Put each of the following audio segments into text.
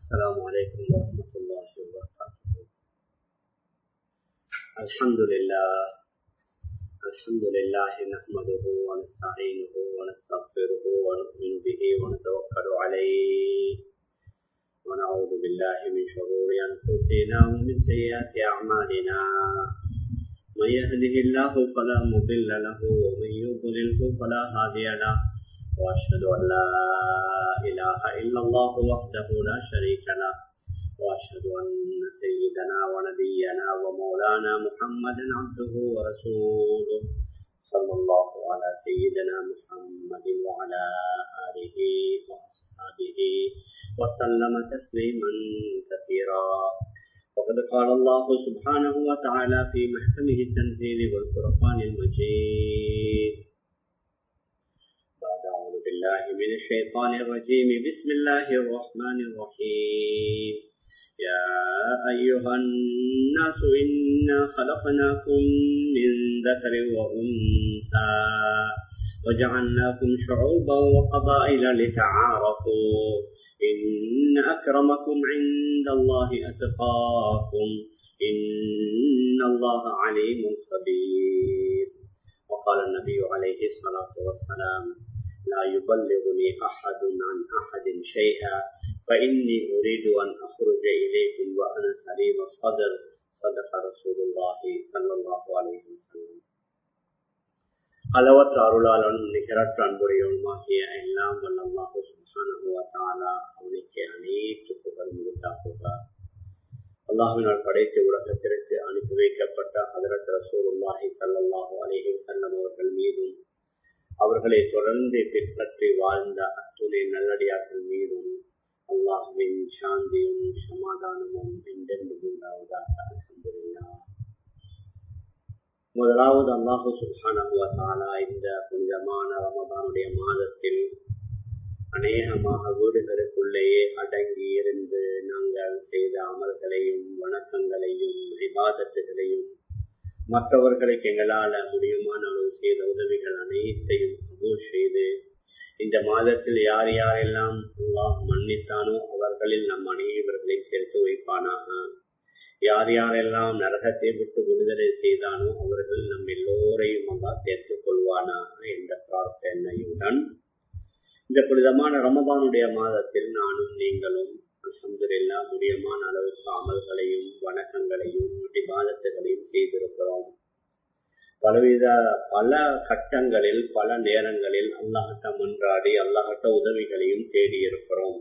السلام عليكم ورحمة الله وبركاته الحمد لله الحمد لله نحمده ونستعينه ونستغفره ونؤمن به ونتوكل عليه ونعوذ بالله من شرور أنفسنا ومن سيئات أعمالنا من يهده الله فلا مضل له ومن يضلله فلا هادي له وأشهد أن لا إله إلا الله وحده لا شريك له وأشهد أن سيدنا ونبينا ومولانا محمدا عبده ورسوله صلى الله على سيدنا محمد وعلى آله وأصحابه وسلم تسليما كثيرا وقد قال الله سبحانه وتعالى في محكمه التنزيل والفرقان المجيد بعد أعوذ بالله من الشيطان الرجيم بسم الله الرحمن الرحيم يا أيها الناس إنا خلقناكم من ذكر وأنثى وجعلناكم شعوبا وقبائل لتعارفوا إن أكرمكم عند الله أتقاكم إن الله عليم خبير وقال النبي عليه الصلاة والسلام لا يبلغني أحد عن أحد شيئا فإني أريد أن أخرج إليكم وأنا سليم الصدر صدق رسول الله صلى الله عليه وسلم அளவற்ற அருளாளன் நிகரற்ற அன்புடையவனுமாகிய எல்லாம் வல்ல அல்லாஹு சுல்தானா அவனுக்கு அனைத்து புகழ் முடித்தாக்குகிறார் அல்லாஹினால் படைத்த உலகத்திற்கு அனுப்பி வைக்கப்பட்ட ஹதரத் ரசூலுல்லாஹி சல்லாஹு அலேஹி செல்லம் அவர்கள் மீதும் அவர்களை தொடர்ந்து பின்பற்றி வாழ்ந்த அத்துணை நல்லடியார்கள் மீதும் அல்லாஹுவின் சாந்தியும் சமாதானமும் என்றென்று உண்டாவதாக அலமதுல்லா முதலாவது அல்லாஹு சுல்ஹானா இந்த புனிதமான ரமதானுடைய மாதத்தில் அநேகமாக வீடுகளுக்குள்ளேயே அடங்கி இருந்து நாங்கள் செய்த அமல்களையும் வணக்கங்களையும் விவாதத்துகளையும் மற்றவர்களுக்கு எங்களால் முடியுமான அளவு செய்த உதவிகள் அனைத்தையும் கபூல் செய்து இந்த மாதத்தில் யார் யாரெல்லாம் அல்லாஹ் மன்னித்தானோ அவர்களில் நம் அனைவர்களையும் சேர்த்து வைப்பானாக யார் யாரெல்லாம் நரகத்தை விட்டு விடுதலை செய்தானோ அவர்கள் நம் எல்லோரையும் அல்லா சேர்த்துக் கொள்வானாக என்ற பிரார்த்தனையுடன் இந்த புனிதமான ரமபானுடைய மாதத்தில் நானும் நீங்களும் அசம்பரில்லா முடியமான அளவுக்கு அமல்களையும் வணக்கங்களையும் விவாதத்துகளையும் செய்திருக்கிறோம் பலவித பல கட்டங்களில் பல நேரங்களில் அல்லாஹட்ட மன்றாடி அல்லாஹட்ட உதவிகளையும் தேடி இருக்கிறோம்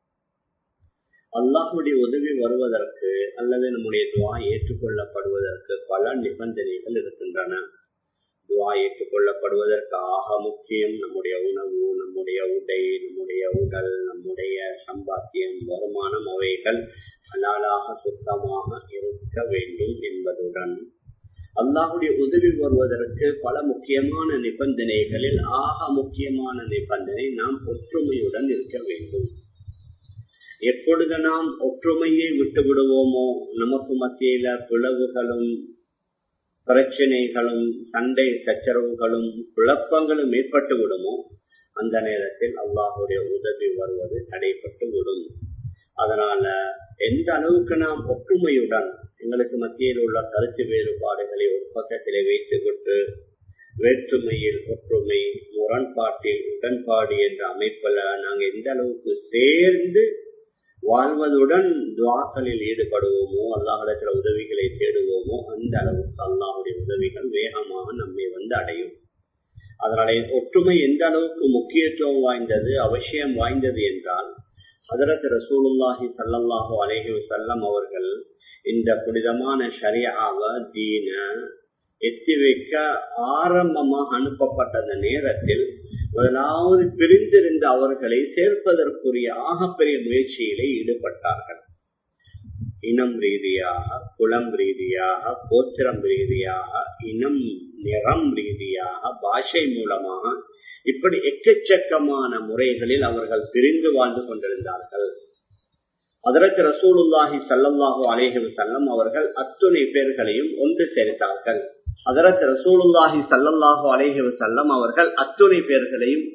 அல்லாஹுடைய உதவி வருவதற்கு அல்லது நம்முடைய துவா ஏற்றுக்கொள்ளப்படுவதற்கு பல நிபந்தனைகள் இருக்கின்றன துவா ஏற்றுக்கொள்ளப்படுவதற்கு ஆக முக்கியம் நம்முடைய உணவு நம்முடைய உடை நம்முடைய உடல் நம்முடைய சம்பாத்தியம் வருமானம் அவைகள் ஹலாலாக சுத்தமாக இருக்க வேண்டும் என்பதுடன் அல்லாஹுடைய உதவி வருவதற்கு பல முக்கியமான நிபந்தனைகளில் ஆக முக்கியமான நிபந்தனை நாம் ஒற்றுமையுடன் இருக்க வேண்டும் எப்பொழுது நாம் ஒற்றுமையை விட்டு விடுவோமோ நமக்கு மத்தியில பிளவுகளும் பிரச்சனைகளும் சண்டை சச்சரவுகளும் குழப்பங்களும் ஏற்பட்டு விடுமோ அந்த நேரத்தில் அல்லாஹுடைய உதவி வருவது தடைப்பட்டு விடும் அதனால எந்த அளவுக்கு நாம் ஒற்றுமையுடன் எங்களுக்கு மத்தியில் உள்ள கருத்து வேறுபாடுகளை ஒரு பக்கத்திலே வைத்துவிட்டு வேற்றுமையில் ஒற்றுமை முரண்பாட்டில் உடன்பாடு என்ற அமைப்புல நாங்க எந்த அளவுக்கு சேர்ந்து வாழ்வதுடன் துவாக்களில் ஈடுபடுவோமோ அல்லாஹிடத்துல உதவிகளை தேடுவோமோ அந்த அளவுக்கு அல்லாஹுடைய உதவிகள் வேகமாக நம்மை வந்து அடையும் அதனால ஒற்றுமை எந்த அளவுக்கு முக்கியத்துவம் வாய்ந்தது அவசியம் வாய்ந்தது என்றால் ஹதரத் ரசூலுல்லாஹி சல்லாஹூ அலேஹி வல்லம் அவர்கள் இந்த புனிதமான ஷரியாவ தீன எத்தி வைக்க ஆரம்பமாக அனுப்பப்பட்ட நேரத்தில் முதலாவது பிரிந்திருந்த அவர்களை சேர்ப்பதற்குரிய ஆகப்பெரிய முயற்சியிலே ஈடுபட்டார்கள் இனம் ரீதியாக குளம் ரீதியாக கோத்திரம் ரீதியாக இனம் நிறம் ரீதியாக பாஷை மூலமாக இப்படி எக்கச்சக்கமான முறைகளில் அவர்கள் பிரிந்து வாழ்ந்து கொண்டிருந்தார்கள் அதற்கு ரசூலுல்லாஹி சல்லல்லாஹு அலேஹி செல்லம் அவர்கள் அத்துணை பேர்களையும் ஒன்று சேர்த்தார்கள் அதற்கு ரசூலுல்லாஹி சல்லல்லாஹு அலேஹி செல்லம் அவர்கள் அத்துணை பேர்களையும்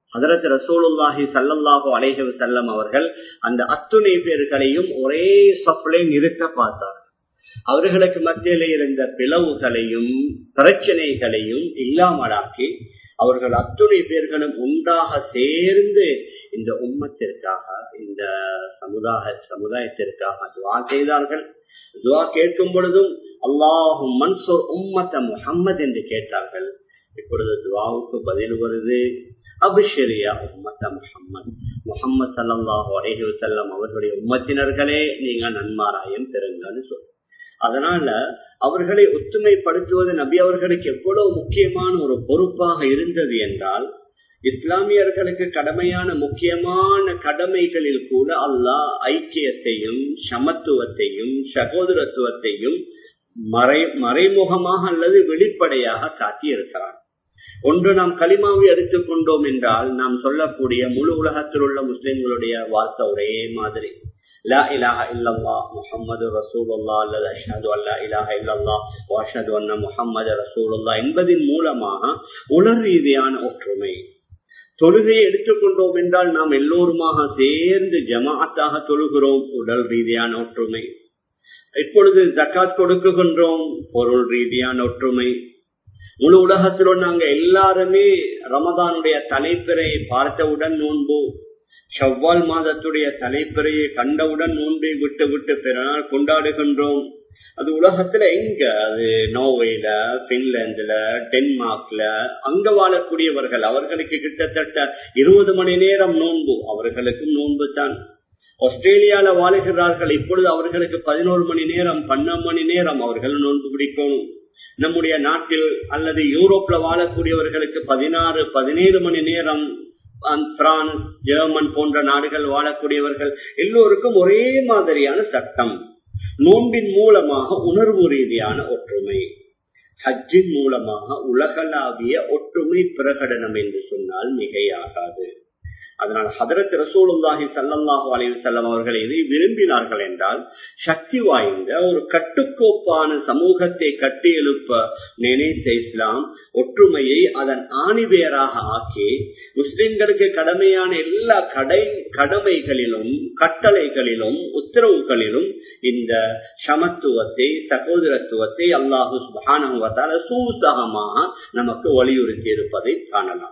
ஹதரத் ரசூலுல்லாஹி சல்லல்லாஹு அலைஹி வஸல்லம் அவர்கள் அந்த அத்துணை பேர்களையும் ஒரே சப்ளை நிறுத்த பார்த்தார் அவர்களுக்கு மத்தியில இருந்த பிளவுகளையும் பிரச்சனைகளையும் இல்லாமலாக்கி அவர்கள் அத்துணை பேர்களும் ஒன்றாக சேர்ந்து இந்த உம்மத்திற்காக இந்த சமுதாய சமுதாயத்திற்காக துவா செய்தார்கள் துவா கேட்கும் பொழுதும் அல்லாஹும் மன்சூர் உம்மத்த முகம்மது என்று கேட்டார்கள் இப்பொழுது துவாவுக்கு பதில் வருது அபிஷரியா உம்மத்த முகம்மது முகம்மது சல்லாஹு அலேஹி வசல்லம் அவர்களுடைய உம்மத்தினர்களே நீங்க நன்மாராயம் பெறுங்கன்னு சொல்ற அதனால அவர்களை ஒத்துமைப்படுத்துவது நபி அவர்களுக்கு எவ்வளவு முக்கியமான ஒரு பொறுப்பாக இருந்தது என்றால் இஸ்லாமியர்களுக்கு கடமையான முக்கியமான கடமைகளில் கூட அல்லாஹ் ஐக்கியத்தையும் சமத்துவத்தையும் சகோதரத்துவத்தையும் மறை மறைமுகமாக அல்லது வெளிப்படையாக காட்டியிருக்கிறார் ஒன்று நாம் களிமாவை எடுத்துக்கொண்டோம் என்றால் நாம் சொல்லக்கூடிய முழு உலகத்தில் உள்ள முஸ்லிம்களுடைய வார்த்தை ஒரே மாதிரி லா இலாஹ இல்லல்லா முஹம்மது ரசூலுல்லா அல்லது அஷ்ஹது அல்லா இலாஹ இல்லல்லா வாஷது அன்ன முஹம்மது ரசூலுல்லா என்பதின் மூலமாக உலர் ரீதியான ஒற்றுமை தொழுகையை எடுத்துக்கொண்டோம் என்றால் நாம் எல்லோருமாக சேர்ந்து ஜமாத்தாக தொழுகிறோம் உடல் ரீதியான ஒற்றுமை இப்பொழுது ஜக்காத் கொடுக்குகின்றோம் பொருள் ரீதியான ஒற்றுமை முழு உலகத்திலும் நாங்க எல்லாருமே ரமதானுடைய தலைப்பிறையை பார்த்தவுடன் நோன்பு செவ்வால் மாதத்துடைய தலைப்பிறையை கண்டவுடன் நோன்பை விட்டு விட்டு பிறநாள் கொண்டாடுகின்றோம் அது உலகத்துல எங்க அது நோர்வேல பின்லாந்துல டென்மார்க்ல அங்க வாழக்கூடியவர்கள் அவர்களுக்கு கிட்டத்தட்ட இருபது மணி நேரம் நோன்பு அவர்களுக்கும் நோன்பு தான் ஆஸ்திரேலியால வாழுகிறார்கள் இப்பொழுது அவர்களுக்கு பதினோரு மணி நேரம் பன்னெண்டு மணி நேரம் அவர்கள் நோன்பு பிடிக்கணும் நம்முடைய நாட்டில் அல்லது யூரோப்ல வாழக்கூடியவர்களுக்கு பதினாறு பதினேழு மணி நேரம் பிரான்ஸ் ஜெர்மன் போன்ற நாடுகள் வாழக்கூடியவர்கள் எல்லோருக்கும் ஒரே மாதிரியான சட்டம் நோன்பின் மூலமாக உணர்வு ரீதியான ஒற்றுமை ஹஜ்ஜின் மூலமாக உலகளாவிய ஒற்றுமை பிரகடனம் என்று சொன்னால் மிகையாகாது அதனால் ஹதரத் ரசூலுல்லாஹி சல்லாஹூ அலைவு செல்லம் அவர்கள் எதை விரும்பினார்கள் என்றால் சக்தி வாய்ந்த ஒரு கட்டுக்கோப்பான சமூகத்தை கட்டி எழுப்ப நினைத்த இஸ்லாம் ஒற்றுமையை அதன் ஆணிவேராக ஆக்கி முஸ்லிம்களுக்கு கடமையான எல்லா கடை கடமைகளிலும் கட்டளைகளிலும் உத்தரவுகளிலும் இந்த சமத்துவத்தை சகோதரத்துவத்தை அல்லாஹு சுபானுவத்தால சூசகமாக நமக்கு வலியுறுத்தி இருப்பதை காணலாம்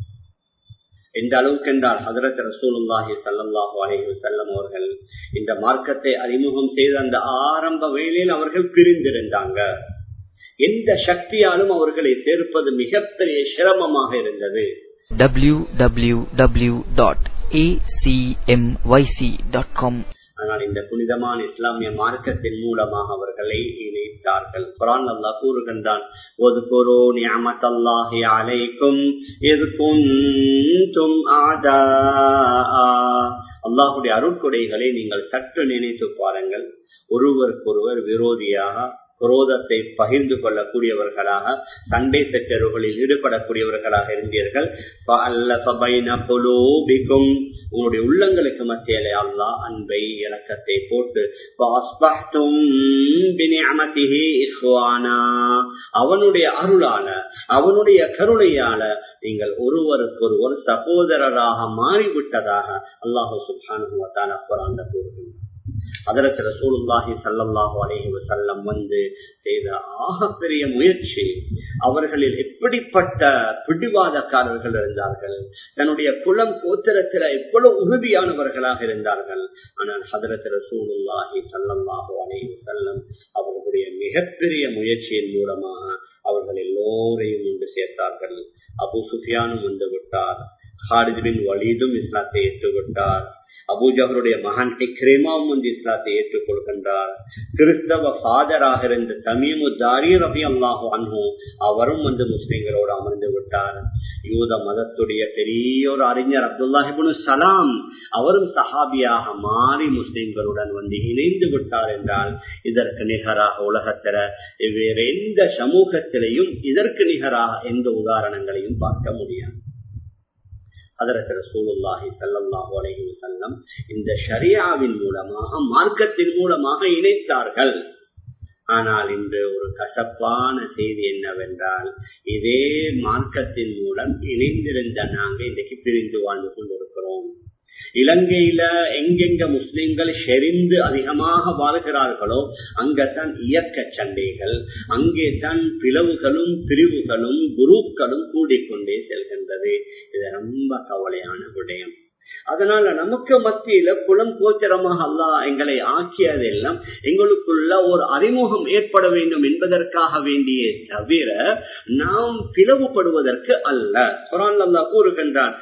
எந்த அளவுக்கு என்றால் ஹதரத் ரசூலுல்லாஹி சல்லாஹூ அலைஹி செல்லம் அவர்கள் இந்த மார்க்கத்தை அறிமுகம் செய்த அந்த ஆரம்ப வேளையில் அவர்கள் பிரிந்திருந்தாங்க எந்த சக்தியாலும் அவர்களை சேர்ப்பது மிகப்பெரிய சிரமமாக இருந்தது www.acmyc.com ஆனால் இந்த புனிதமான இஸ்லாமிய மார்க்கத்தின் மூலமாக அவர்களை இணைத்தார்கள் குரான் அல்லா கூறுகின்றான் ஒதுக்குரோ நியமத்தல்லாஹி அலைக்கும் எது குந்தும் ஆதா அல்லாஹுடைய அருட்கொடைகளை நீங்கள் சற்று நினைத்து பாருங்கள் ஒருவருக்கொருவர் விரோதியாக குரோதத்தை பகிர்ந்து கொள்ளக்கூடியவர்களாக சண்டை சச்சரவுகளில் ஈடுபடக்கூடியவர்களாக இருந்தீர்கள் உங்களுடைய உள்ளங்களுக்கு மத்தியிலே அல்லா அன்பை இலக்கத்தை போட்டு அவனுடைய அருளால அவனுடைய கருணையால நீங்கள் ஒருவருக்கொருவர் சகோதரராக மாறிவிட்டதாக அல்லாஹு சுபானு குரான் கூறுகின்றார் அதற்கு ரசூலுல்லாஹி சல்லாஹூ அலஹி வசல்லம் வந்து செய்த ஆகப்பெரிய முயற்சி அவர்களில் எப்படிப்பட்ட பிடிவாதக்காரர்கள் இருந்தார்கள் தன்னுடைய குலம் கோத்திரத்தில எவ்வளவு உறுதியானவர்களாக இருந்தார்கள் ஆனால் ஹதரத் ரசூலுல்லாஹி சல்லாஹூ அலஹி வசல்லம் அவர்களுடைய மிகப்பெரிய முயற்சியின் மூலமாக அவர்கள் எல்லோரையும் ஒன்று சேர்த்தார்கள் அபு சுஃபியானும் வந்து விட்டார் ஹாரித் பின் வலீதும் இஸ்லாத்தை ஏற்றுவிட்டார் அபூஜகருடைய மகன் இக்ரேமாவும் வந்து இஸ்லாத்தை ஏற்றுக்கொள்கின்றார் கிறிஸ்தவ ஃபாதராக இருந்த தமீமு தாரி ரபி அல்லாஹு அன்ஹு அவரும் வந்து முஸ்லிம்களோடு அமர்ந்து விட்டார் யூத மதத்துடைய பெரிய ஒரு அறிஞர் அப்துல்லாஹிபுனு சலாம் அவரும் சஹாபியாக மாறி முஸ்லிம்களுடன் வந்து இணைந்து விட்டார் என்றால் இதற்கு நிகராக உலகத்தில வேற எந்த சமூகத்திலையும் இதற்கு நிகராக எந்த உதாரணங்களையும் பார்க்க முடியாது அதற்கு ரசூலுல்லாஹி சல்லாஹூ அலைஹி வஸல்லம் இந்த ஷரியாவின் மூலமாக மார்க்கத்தின் மூலமாக இணைத்தார்கள் ஆனால் இன்று ஒரு கசப்பான செய்தி என்னவென்றால் இதே மார்க்கத்தின் மூலம் இணைந்திருந்த நாங்க இன்றைக்கு பிரிந்து வாழ்ந்து கொண்டிருக்கிறோம் இலங்கையில எங்கெங்க முஸ்லிம்கள் செறிந்து அதிகமாக வாழ்கிறார்களோ அங்கத்தான் இயக்க சண்டைகள் அங்கே தான் பிளவுகளும் பிரிவுகளும் குரூப்களும் கூடிக்கொண்டே செல்கின்றது இது ரொம்ப கவலையான விடயம் அதனால நமக்கு மத்தியில குளம் கோச்சரமாக அல்லா எங்களை ஆக்கியதெல்லாம் எங்களுக்குள்ள ஒரு அறிமுகம் ஏற்பட வேண்டும் என்பதற்காக வேண்டிய தவிர நாம் பிளவுபடுவதற்கு அல்ல குரான் அல்லா கூறுகின்றான்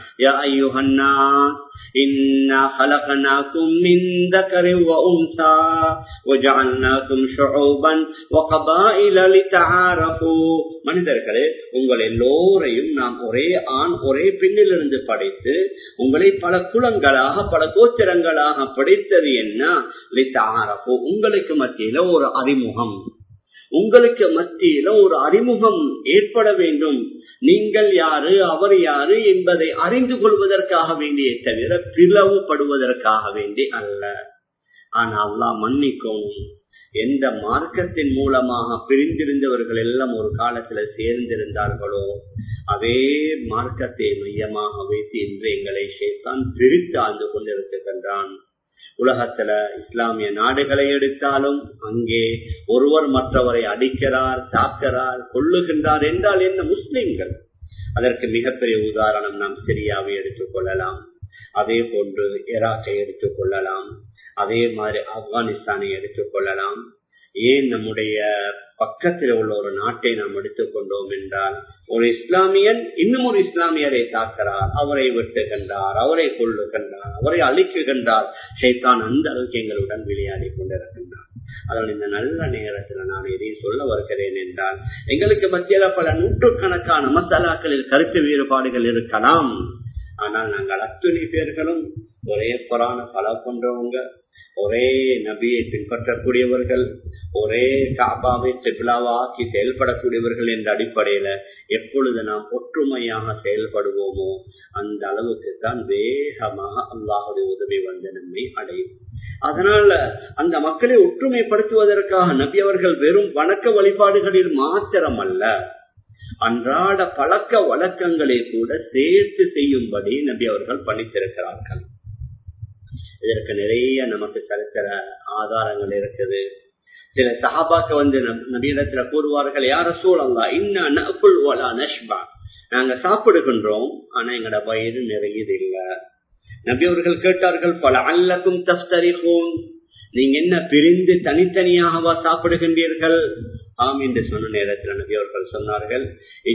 إنا خلقناكم من ذكر وأنثى وجعلناكم شعوبا وقبائل لتعارفوا மனிதர்களே உங்கள் எல்லோரையும் நாம் ஒரே ஆண் ஒரே பெண்ணிலிருந்து படைத்து உங்களை பல குலங்களாக பல கோச்சரங்களாக படைத்தது என்ன லித்தாரப்போ உங்களுக்கு மத்தியில ஒரு அறிமுகம் உங்களுக்கு மத்தியில ஒரு அறிமுகம் ஏற்பட வேண்டும் நீங்கள் யாரு அவர் யாரு என்பதை அறிந்து கொள்வதற்காக வேண்டிய தவிர பிளவுபடுவதற்காக வேண்டி அல்ல ஆனா அல்லா மன்னிக்கணும் எந்த மார்க்கத்தின் மூலமாக பிரிந்திருந்தவர்கள் எல்லாம் ஒரு காலத்துல சேர்ந்திருந்தார்களோ அதே மார்க்கத்தை மையமாக வைத்து இன்று எங்களை சேர்த்தான் பிரித்து ஆழ்ந்து கொண்டிருக்கின்றான் உலகத்துல இஸ்லாமிய நாடுகளை எடுத்தாலும் அங்கே ஒருவர் மற்றவரை அடிக்கிறார் தாக்கிறார் கொள்ளுகின்றார் என்றால் என்ன முஸ்லிம்கள் அதற்கு மிகப்பெரிய உதாரணம் நாம் சிரியாவை எடுத்துக் கொள்ளலாம் அதே போன்று ஈராக்கை எடுத்துக் கொள்ளலாம் அதே மாதிரி ஆப்கானிஸ்தானை எடுத்துக் கொள்ளலாம் ஏன் நம்முடைய பக்கத்தில் உள்ள ஒரு நாட்டை நாம் எடுத்துக்கொண்டோம் என்றால் ஒரு இஸ்லாமியன் இன்னும் ஒரு இஸ்லாமியரை தாக்கிறார் அவரை வெட்டுகின்றார் அவரை கொள்ளுகின்றார் அவரை அழிக்குகின்றார் ஷைத்தான் அந்த அளவுக்கு எங்களுடன் விளையாடி கொண்டிருக்கின்றார் அதனால் இந்த நல்ல நேரத்தில் நான் எதையும் சொல்ல வருகிறேன் என்றால் எங்களுக்கு மத்தியில பல நூற்றுக்கணக்கான மசாலாக்களில் கருத்து வேறுபாடுகள் இருக்கலாம் ஆனால் நாங்கள் அத்துணை பேர்களும் ஒரே புறான பல கொண்டவங்க ஒரே நபியை பின்பற்றக்கூடியவர்கள் ஒரே காபாவை திபிலாவாக்கி செயல்படக்கூடியவர்கள் என்ற அடிப்படையில எப்பொழுது நாம் ஒற்றுமையாக செயல்படுவோமோ அந்த அளவுக்கு தான் வேகமாக அல்லாஹுடைய உதவி வந்து நம்மை அடையும் அதனால அந்த மக்களை ஒற்றுமைப்படுத்துவதற்காக நபி அவர்கள் வெறும் வணக்க வழிபாடுகளில் மாத்திரம் அல்ல அன்றாட பழக்க வழக்கங்களை கூட சேர்த்து செய்யும்படி நபி அவர்கள் பணித்திருக்கிறார்கள் இதற்கு நிறைய நமக்கு சரித்திர ஆதாரங்கள் இருக்குது சில சஹாபாக்க வந்து நபியிடத்துல கூறுவார்கள் யார சூழல்லா இன்னும் நஷ்பா நாங்க சாப்பிடுகின்றோம் ஆனா எங்கட வயிறு நிறையது இல்ல நபி அவர்கள் கேட்டார்கள் பல அல்லக்கும் தஸ்தரிகும் நீங்க என்ன பிரிந்து தனித்தனியாகவா சாப்பிடுகின்றீர்கள் ஆம் என்று சொன்ன நேரத்தில் நபி அவர்கள் சொன்னார்கள்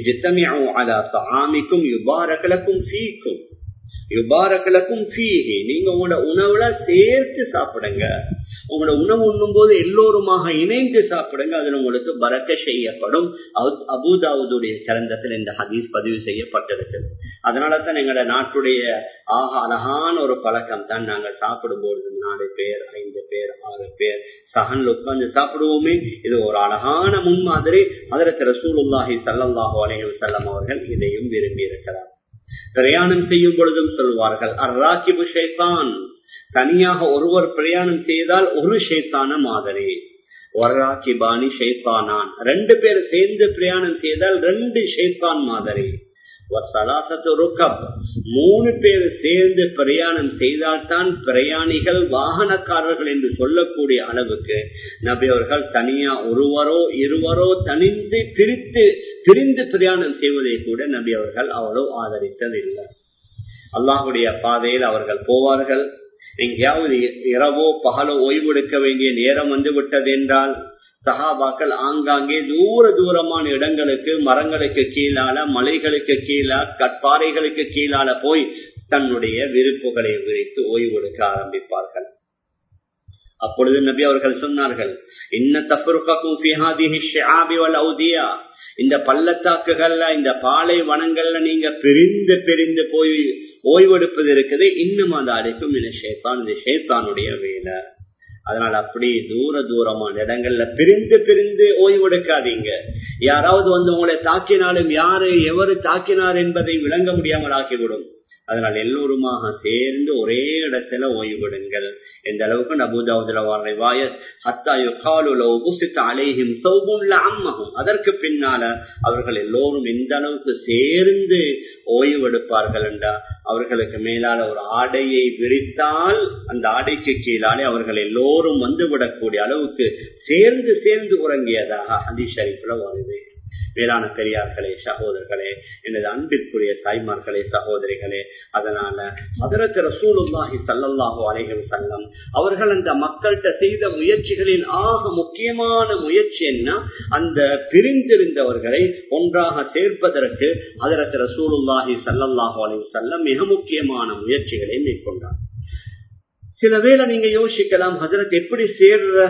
ஆமிக்கும் யுபாரகலக்கும் சீக்கும் யுபாரகலக்கும் ஃபீஹி நீங்க உங்களோட உணவுல சேர்த்து சாப்பிடுங்க உங்களோட உணவு உண்ணும் போது எல்லோருமாக இணைந்து சாப்பிடுங்க அதுல உங்களுக்கு பறக்க செய்யப்படும் அபுதாவுடைய சரந்தத்தில் இந்த ஹதீஸ் பதிவு செய்யப்பட்டிருக்கிறது அதனால தான் எங்களோட நாட்டுடைய ஆக அழகான ஒரு பழக்கம் தான் நாங்கள் சாப்பிடும் போது நாலு பேர் ஐந்து பேர் ஆறு பேர் சகன்ல உட்கார்ந்து சாப்பிடுவோமே இது ஒரு அழகான முன்மாதிரி அதற்கு ரசூலுல்லாஹி சல்லாஹூ அலைஹி செல்லம் அவர்கள் இதையும் விரும்பி இருக்கிறார் பிரயாணம் செய்யும் பொழுதும் சொல்வார்கள் அர்ராக்கிபு ஷைத்தான் தனியாக ஒருவர் பிரயாணம் செய்தால் ஒரு ஷைத்தான மாதிரி வர்ராக்கிபானி ஷைத்தானான் ரெண்டு பேர் சேர்ந்து பிரயாணம் செய்தால் ரெண்டு ஷைத்தான் மாதிரி மூணு பேர் சேர்ந்து பிரயாணம் செய்தால்தான் பிரயாணிகள் வாகனக்காரர்கள் என்று சொல்லக்கூடிய அளவுக்கு நபி அவர்கள் தனியா ஒருவரோ இருவரோ தனிந்து பிரித்து பிரிந்து பிரயாணம் செய்வதை கூட நபி அவர்கள் அவ்வளோ ஆதரித்ததில்லை அல்லாஹுடைய பாதையில் அவர்கள் போவார்கள் எங்கேயாவது இரவோ பகலோ ஓய்வெடுக்க வேண்டிய நேரம் வந்து விட்டது என்றால் சகாபாக்கள் ஆங்காங்கே தூர தூரமான இடங்களுக்கு மரங்களுக்கு கீழால மலைகளுக்கு கீழே கற்பாறைகளுக்கு கீழால போய் தன்னுடைய விருப்புகளை விரித்து ஓய்வெடுக்க ஆரம்பிப்பார்கள் அப்பொழுது நபி அவர்கள் சொன்னார்கள் இன்ன தப்புருக்கா இந்த பள்ளத்தாக்குகள்ல இந்த பாலை வனங்கள்ல நீங்க பிரிந்து பிரிந்து போய் ஓய்வெடுப்பது இருக்குது இன்னும் அது அடைக்கும் இந்த ஷேத்தான் இந்த ஷேத்தானுடைய வேலை அதனால அப்படி தூர தூரமான இடங்கள்ல பிரிந்து பிரிந்து ஓய்வெடுக்காதீங்க யாராவது வந்து உங்களை தாக்கினாலும் யாரு எவரு தாக்கினார் என்பதை விளங்க முடியாமல் ஆக்கிவிடும் அதனால் எல்லோருமாக சேர்ந்து ஒரே இடத்துல ஓய்விடுங்கள் எந்த அளவுக்கு நபூதாவுதுல வாய அலைஹிம் அம்மகும் அதற்கு பின்னால அவர்கள் எல்லோரும் எந்த அளவுக்கு சேர்ந்து ஓய்வெடுப்பார்கள் என்றா அவர்களுக்கு மேலால ஒரு ஆடையை விரித்தால் அந்த ஆடைக்கு கீழாலே அவர்கள் எல்லோரும் வந்து விடக்கூடிய அளவுக்கு சேர்ந்து சேர்ந்து உறங்கியதாக ஹதி ஷரீஃப்ல வருது வேளாண் பெரியார்களே சகோதரர்களே எனது அன்பிற்குரிய தாய்மார்களே சகோதரிகளே அதனால அதரத்து ரசூலுல்லாஹி சல்லல்லாஹு அலைஹி செல்லம் அவர்கள் அந்த மக்கள்கிட்ட செய்த முயற்சிகளின் ஆக முக்கியமான முயற்சி என்ன அந்த பிரிந்திருந்தவர்களை ஒன்றாக சேர்ப்பதற்கு அதரத்து ரசூலுல்லாஹி சல்லல்லாஹு அலைஹி செல்லம் மிக முக்கியமான முயற்சிகளை மேற்கொண்டார் சில வேளை நீங்க யோசிக்கலாம் ஹசரத் எப்படி சேர்ற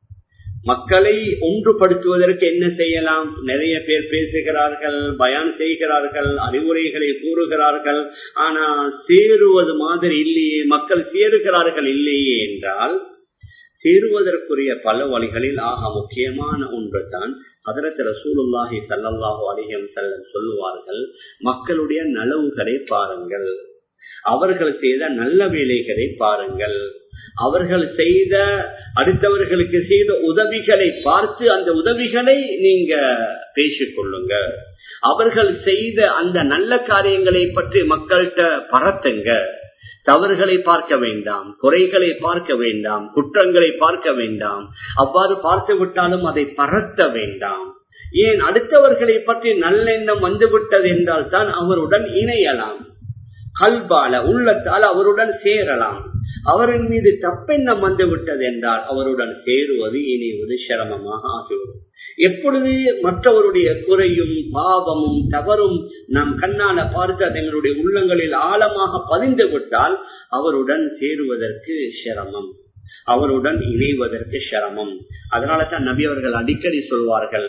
மக்களை ஒன்றுபடுத்துவதற்கு என்ன செய்யலாம் நிறைய பேர் பேசுகிறார்கள் பயான் செய்கிறார்கள் அறிவுரைகளை கூறுகிறார்கள் ஆனா சேருவது மாதிரி இல்லையே மக்கள் சேருகிறார்கள் இல்லையே என்றால் சேருவதற்குரிய பல வழிகளில் ஆக முக்கியமான ஒன்று தான் அதரத்து ரசூலுல்லாஹி சல்லாஹூ அலிஹம் செல்லம் சொல்லுவார்கள் மக்களுடைய நலவுகளை பாருங்கள் அவர்கள் செய்த நல்ல வேலைகளை பாருங்கள் அவர்கள் செய்த அடுத்தவர்களுக்கு செய்த உதவிகளை பார்த்து அந்த உதவிகளை நீங்க பேசிக்கொள்ளுங்க அவர்கள் செய்த அந்த நல்ல காரியங்களை பற்றி மக்கள்கிட்ட பரத்துங்க தவறுகளை பார்க்க வேண்டாம் குறைகளை பார்க்க வேண்டாம் குற்றங்களை பார்க்க வேண்டாம் அவ்வாறு பார்த்து விட்டாலும் அதை பரத்த வேண்டாம் ஏன் அடுத்தவர்களை பற்றி நல்லெண்ணம் வந்துவிட்டது என்றால் தான் அவருடன் இணையலாம் கல்பால உள்ளத்தால் அவருடன் சேரலாம் அவரின் மீது தப்பெண்ணம் வந்து விட்டது என்றால் அவருடன் சேருவது இணைவது சிரமமாக ஆகிவிடும் எப்பொழுது மற்றவருடைய குறையும் பாவமும் தவறும் நாம் கண்ணால பார்த்து அது எங்களுடைய உள்ளங்களில் ஆழமாக பதிந்து விட்டால் அவருடன் சேருவதற்கு சிரமம் அவருடன் இணைவதற்கு சிரமம் அதனால தான் நபி அவர்கள் அடிக்கடி சொல்வார்கள்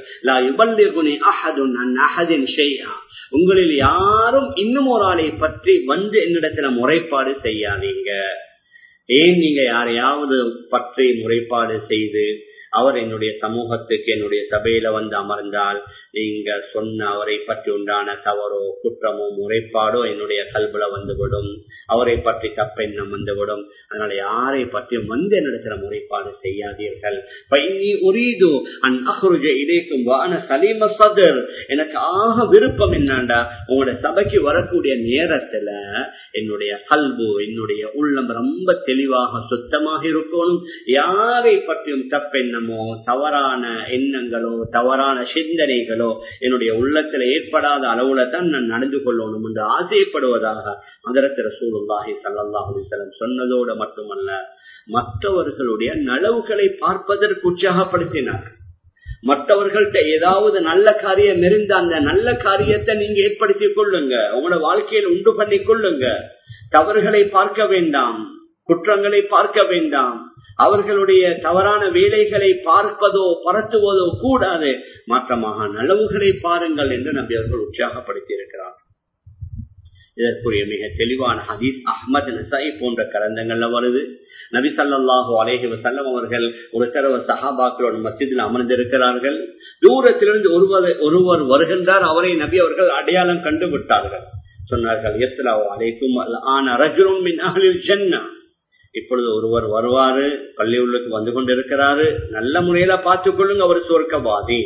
உங்களில் யாரும் இன்னும் ஒரு ஆளை பற்றி வந்து என்னிடத்துல முறைப்பாடு செய்யாதீங்க ஏன் நீங்க யாரையாவது பற்றி முறைப்பாடு செய்து அவர் என்னுடைய சமூகத்துக்கு என்னுடைய சபையில வந்து அமர்ந்தால் நீங்க சொன்ன அவரை பற்றி உண்டான தவறோ குற்றமோ முறைப்பாடோ என்னுடைய கல்புல வந்துவிடும் அவரை பற்றி தப்பெண்ணம் வந்துவிடும் அதனால யாரை பற்றியும் வந்து என்னிடத்துல முறைப்பாடு செய்யாதீர்கள் உரீது அன் அஹ்ருஜ இடைக்கும் வான சலீம சதர் எனக்கு ஆக விருப்பம் என்னண்டா உங்களோட சபைக்கு வரக்கூடிய நேரத்துல என்னுடைய கல்பு என்னுடைய உள்ளம் ரொம்ப தெளிவாக சுத்தமாக இருக்கணும் யாரை பற்றியும் தப்பெண்ணமோ தவறான எண்ணங்களோ தவறான சிந்தனைகளோ என்னுடைய உள்ளத்துல ஏற்படாத அளவுல தான் நான் நடந்து கொள்ளணும் என்று ஆசைப்படுவதாக அதரத்திர சூழ்நிலாகி சல்லாஹு சொன்னதோடு மட்டுமல்ல மற்றவர்களுடைய நலவுகளை பார்ப்பதற்கு உற்சாகப்படுத்தினார் மற்றவர்கள்ட்ட ஏதாவது நல்ல காரியம் இருந்த அந்த நல்ல காரியத்தை நீங்க ஏற்படுத்திக் கொள்ளுங்க உங்களோட வாழ்க்கையில் உண்டு பண்ணி கொள்ளுங்க தவறுகளை பார்க்க வேண்டாம் குற்றங்களை பார்க்க வேண்டாம் அவர்களுடைய தவறான வேலைகளை பார்ப்பதோ பரத்துவதோ கூடாது மாற்றமாக நலவுகளை பாருங்கள் என்று நம்பி அவர்கள் உற்சாகப்படுத்தி இருக்கிறார் இதற்குரிய மிக தெளிவான ஹதீஸ் அஹ்மது நசாய் போன்ற கலந்தங்கள்ல வருது நபி சல்லாஹூ அலேஹி வசல்லம் அவர்கள் ஒரு தடவை சஹாபாக்களோட மசிதில் அமர்ந்திருக்கிறார்கள் தூரத்திலிருந்து ஒருவர் ஒருவர் வருகின்றார் அவரை நபி அவர்கள் அடையாளம் கண்டு விட்டார்கள் சொன்னார்கள் எஸ்லாவோ அலைக்கும் ஆன ரஜுரும் மின் அகலில் சென்னா இப்பொழுது ஒருவர் வருவாரு பள்ளி உள்ளுக்கு வந்து கொண்டிருக்கிறாரு நல்ல முறையில பார்த்துக் கொள்ளுங்க அவர் சுவர்க்கவாதி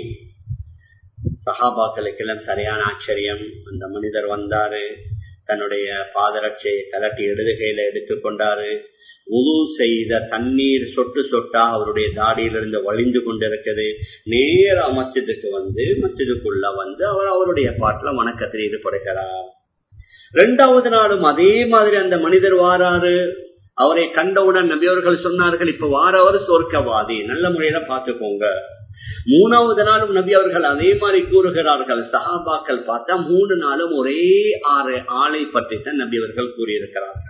சஹாபாக்களுக்கெல்லாம் சரியான ஆச்சரியம் அந்த மனிதர் வந்தாரு தன்னுடைய பாதரட்சையை கலட்டி இடதுகையில எடுத்துக்கொண்டாரு உது செய்த தண்ணீர் சொட்டு சொட்டா அவருடைய தாடியிலிருந்து வழிந்து கொண்டிருக்குது நேர மச்சத்துக்கு வந்து மச்சதுக்குள்ள வந்து அவர் அவருடைய பாட்டுல வணக்கத்தில் ஈடுபடுகிறார் இரண்டாவது நாளும் அதே மாதிரி அந்த மனிதர் வாராரு அவரை கண்டவுடன் நபியவர்கள் சொன்னார்கள் இப்ப வாரவர் சொர்க்கவாதி நல்ல முறையில பாத்துக்கோங்க மூணாவது நாளும் நபி அவர்கள் அதே மாதிரி கூறுகிறார்கள் சஹாபாக்கள் பார்த்தா மூணு நாளும் ஒரே ஆறு ஆளை பற்றி தான் நபி அவர்கள் கூறியிருக்கிறார்கள்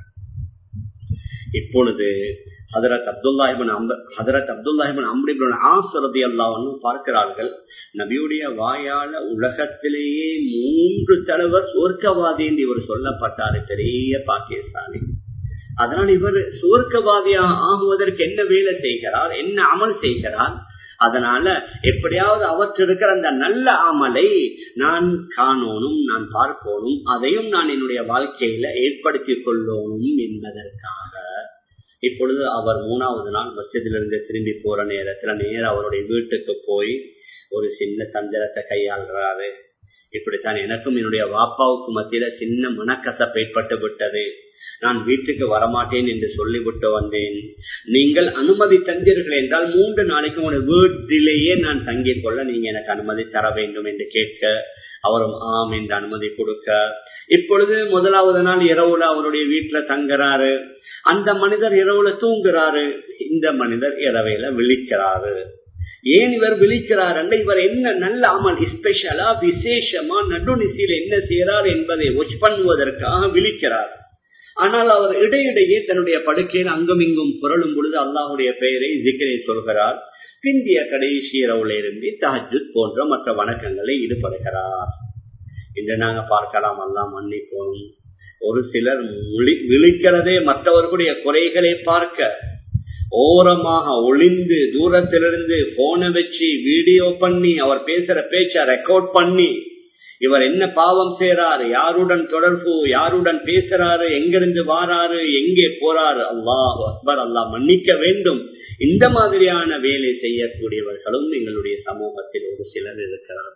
இப்பொழுது ஹதரத் அப்துல்லாஹிபன் ஹதரத் அப்துல்லாஹிபன் அம்ரிபின் ஆசரதி அல்லாவும் பார்க்கிறார்கள் நபியுடைய வாயால உலகத்திலேயே மூன்று தலைவர் சொர்க்கவாதி என்று இவர் சொல்லப்பட்டாரு பெரிய பாக்கியஸ்தானி அதனால் இவர் சுவர்க்கவாதியாக ஆகுவதற்கு என்ன வேலை செய்கிறார் என்ன அமல் செய்கிறார் அதனால எப்படியாவது அவற்று இருக்கிற அந்த நல்ல அமலை நான் காணணும் நான் பார்க்கணும் அதையும் நான் என்னுடைய வாழ்க்கையில ஏற்படுத்திக் கொள்ளணும் என்பதற்காக இப்பொழுது அவர் மூணாவது நாள் மசிதிலிருந்து திரும்பி போற நேரத்துல நேரம் அவருடைய வீட்டுக்கு போய் ஒரு சின்ன தந்திரத்தை கையாளுறாரு இப்படித்தான் எனக்கும் என்னுடைய வாப்பாவுக்கு மத்தியில சின்ன மனக்கசப்பு ஏற்பட்டு விட்டது நான் வீட்டுக்கு வரமாட்டேன் என்று சொல்லிவிட்டு வந்தேன் நீங்கள் அனுமதி தந்தீர்கள் என்றால் மூன்று நாளைக்கு உங்களுடைய வீட்டிலேயே நான் தங்கிக் கொள்ள நீங்க எனக்கு அனுமதி தர வேண்டும் என்று கேட்க அவரும் ஆம் என்று அனுமதி கொடுக்க இப்பொழுது முதலாவது நாள் இரவுல அவருடைய வீட்டுல தங்குறாரு அந்த மனிதர் இரவுல தூங்குறாரு இந்த மனிதர் இரவையில விழிக்கிறாரு ஏன் இவர் விழிக்கிறார் இவர் என்ன நல்ல அமல் ஸ்பெஷலா விசேஷமா நடுநிசையில் என்ன செய்யறார் என்பதை ஒச் பண்ணுவதற்காக விழிக்கிறார் ஆனால் அவர் இடையிடையே தன்னுடைய படுக்கையில் அங்கும் இங்கும் புரளும் பொழுது அல்லாஹுடைய பெயரை ஜிக்கரை சொல்கிறார் பிந்திய கடைசி இரவுல இருந்து தஹஜுத் போன்ற மற்ற வணக்கங்களை ஈடுபடுகிறார் இன்று நாங்க பார்க்கலாம் எல்லாம் மன்னிப்போம் ஒரு சிலர் விழிக்கிறதே மற்றவர்களுடைய குறைகளை பார்க்க ஓரமாக ஒளிந்து தூரத்திலிருந்து போனை வச்சு வீடியோ பண்ணி அவர் பேசுற பேச்ச ரெக்கார்ட் பண்ணி இவர் என்ன பாவம் செய்யறாரு யாருடன் தொடர்பு யாருடன் பேசுறாரு எங்கிருந்து வாராரு எங்கே போறாரு அல்லாஹ் அக்பர் அல்லாஹ் மன்னிக்க வேண்டும் இந்த மாதிரியான வேலை செய்யக்கூடியவர்களும் எங்களுடைய சமூகத்தில் ஒரு சிலர் இருக்கிறார்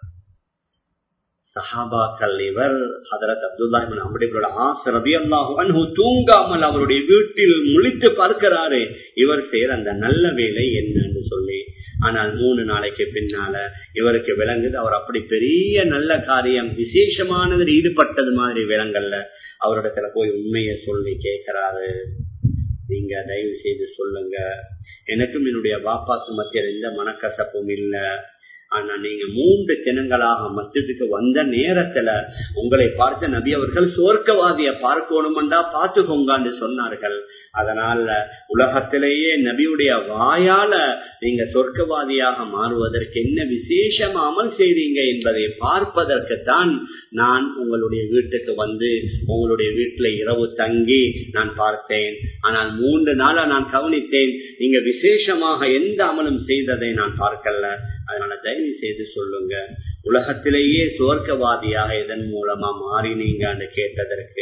சஹாபாக்கள் இவர் ஹதரத் அப்துல்லாஹிபின் அம்படிகளோட ஆசை ரபி அல்லாஹு தூங்காமல் அவருடைய வீட்டில் முழித்து பார்க்கிறாரு இவர் செய்யற அந்த நல்ல வேலை என்னன்னு சொல்லி ஆனால் மூணு நாளைக்கு பின்னால இவருக்கு விளங்குது அவர் அப்படி பெரிய நல்ல காரியம் விசேஷமானதில் ஈடுபட்டது மாதிரி விளங்கல்ல அவரிடத்துல போய் உண்மையை சொல்லி கேட்கிறாரு நீங்க தயவு செய்து சொல்லுங்க எனக்கும் என்னுடைய பாப்பாக்கு மத்தியில் எந்த மனக்கசப்பும் இல்லை ஆனா நீங்க மூன்று தினங்களாக மஸ்ஜிதுக்கு வந்த நேரத்துல உங்களை பார்த்த நபி அவர்கள் சோர்க்கவாதிய பார்க்கணும்டா பார்த்துக்கோங்கன்னு சொன்னார்கள் அதனால உலகத்திலேயே நபியுடைய வாயால நீங்க சொர்க்கவாதியாக மாறுவதற்கு என்ன விசேஷம் அமல் செய்றீங்க என்பதை பார்ப்பதற்குத்தான் நான் உங்களுடைய வீட்டுக்கு வந்து உங்களுடைய வீட்டுல இரவு தங்கி நான் பார்த்தேன் ஆனால் மூன்று நாளா நான் கவனித்தேன் நீங்க விசேஷமாக எந்த அமலும் செய்ததை நான் பார்க்கல அதனால தயவு செய்து சொல்லுங்க உலகத்திலேயே சுவர்க்கவாதியாக இதன் மூலமா மாறினீங்கன்னு கேட்டதற்கு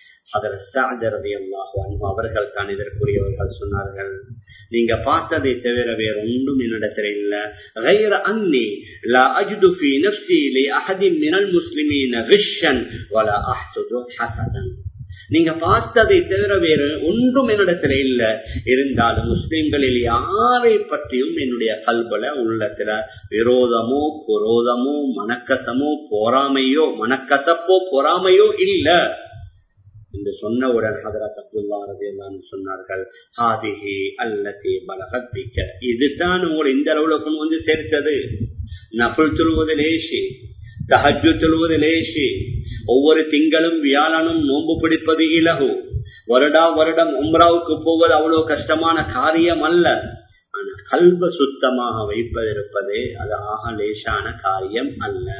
அவர்கள் தான் இதற்குரியவர்கள் சொன்னார்கள் நீங்க பார்த்ததை தவிர வேற ஒன்றும் என்னிடத்துல இல்ல غير اني لا اجد في نفسي لاحد من المسلمين غشا ولا احسد حسدا நீங்க பார்த்ததை தவிர வேறு ஒன்றும் என்னிடத்துல இல்ல இருந்தாலும் முஸ்லிம்களில் யாரை பற்றியும் என்னுடைய கல்பல உள்ளத்துல விரோதமோ குரோதமோ மனக்கசமோ பொறாமையோ மனக்கசப்போ பொறாமையோ இல்ல என்று சொன்னவுடன் ஹதரத் அப்துல்லா ரதியல்லான்னு சொன்னார்கள் ஹாதிஹி அல்லதி பலகத்திக்க இதுதான் உங்களை இந்த அளவுல கொண்டு வந்து சேர்த்தது நபுல் சொல்வது லேசி தஹஜு சொல்வது லேசி ஒவ்வொரு திங்களும் வியாழனும் நோன்பு பிடிப்பது இலகு வருடா வருடம் உம்ராவுக்கு போவது அவ்வளவு கஷ்டமான காரியம் அல்ல ஆனா கல்வ சுத்தமாக வைப்பதிருப்பது அது ஆக லேசான காரியம் அல்ல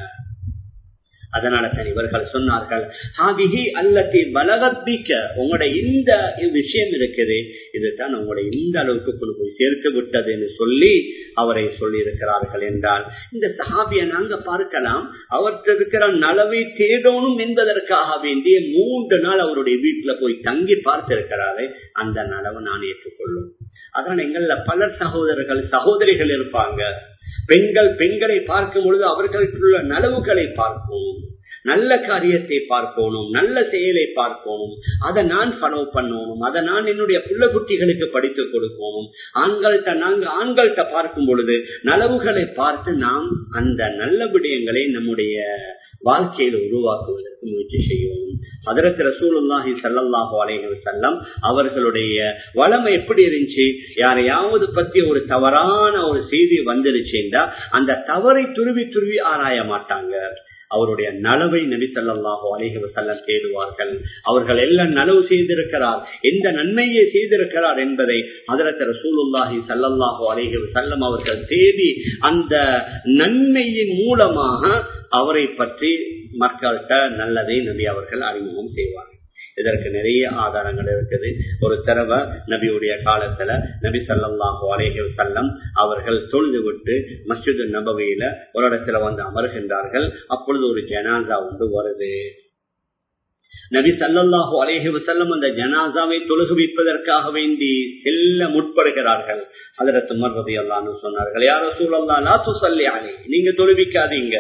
அதனால தான் இவர்கள் சொன்னார்கள் ஹாதிஹி அல்லத்தி பலகத்திக்க உங்களுடைய இந்த விஷயம் இருக்குது இதுதான் உங்களுடைய இந்த அளவுக்கு கொண்டு போய் சேர்த்து விட்டது என்று சொல்லி அவரை சொல்லி இருக்கிறார்கள் என்றால் இந்த சஹாபிய நாங்க பார்க்கலாம் அவற்று இருக்கிற நலவை தேடணும் என்பதற்காக வேண்டிய மூன்று நாள் அவருடைய வீட்டுல போய் தங்கி பார்த்திருக்கிறாரு அந்த நலவை நான் ஏற்றுக்கொள்ளும் அதான் எங்கள்ல பலர் சகோதரர்கள் சகோதரிகள் இருப்பாங்க பெண்கள் பெண்களை பார்க்கும் பொழுது அவர்களுக்குள்ள நலவுகளை பார்க்கணும் நல்ல காரியத்தை பார்க்கணும் நல்ல செயலை பார்க்கணும் அதை நான் ஃபாலோ பண்ணணும் அதை நான் என்னுடைய புள்ள குட்டிகளுக்கு படித்து கொடுக்கணும் ஆண்கள்கிட்ட நாங்க ஆண்கள்கிட்ட பார்க்கும் பொழுது நலவுகளை பார்த்து நாம் அந்த நல்ல விடயங்களை நம்முடைய வாழ்க்கையில உருவாக்குவதற்கு முயற்சி செய்யணும் அதற்கு ரசூலுல்லாஹி சல்லாஹு அலைஹி செல்லம் அவர்களுடைய வளமை எப்படி இருந்துச்சு யாரையாவது பத்தி ஒரு தவறான ஒரு செய்தி வந்துருச்சுன்னா அந்த தவறை துருவி துருவி ஆராய மாட்டாங்க அவருடைய நலவை நபி சல்லாஹு அலைஹி வசல்லம் தேடுவார்கள் அவர்கள் எல்லாம் நலவு செய்திருக்கிறார் எந்த நன்மையை செய்திருக்கிறார் என்பதை அதற்கு ரசூலுல்லாஹி சல்லல்லாஹு அலைஹி வசல்லம் அவர்கள் தேடி அந்த நன்மையின் மூலமாக அவரை பற்றி மக்கள்கிட்ட நல்லதை நபி அவர்கள் அறிமுகம் செய்வார்கள் இதற்கு நிறைய ஆதாரங்கள் இருக்குது ஒரு தடவை நபியுடைய காலத்துல நபி சல்லாஹு அலேஹி செல்லம் அவர்கள் தொழுது விட்டு மஸ்ஜிது நபவியில ஒரு இடத்துல வந்து அமர்கின்றார்கள் அப்பொழுது ஒரு ஜனாசா ஒன்று வருது நபி சல்லாஹு அலேஹி வசல்லம் அந்த ஜனாசாவை தொழுகுவிப்பதற்காக வேண்டி செல்ல முற்படுகிறார்கள் அதில் துமர்வதி அல்லான்னு சொன்னார்கள் யார சூழல்லா லாத்து சல்லியானே நீங்க தொழுவிக்காதீங்க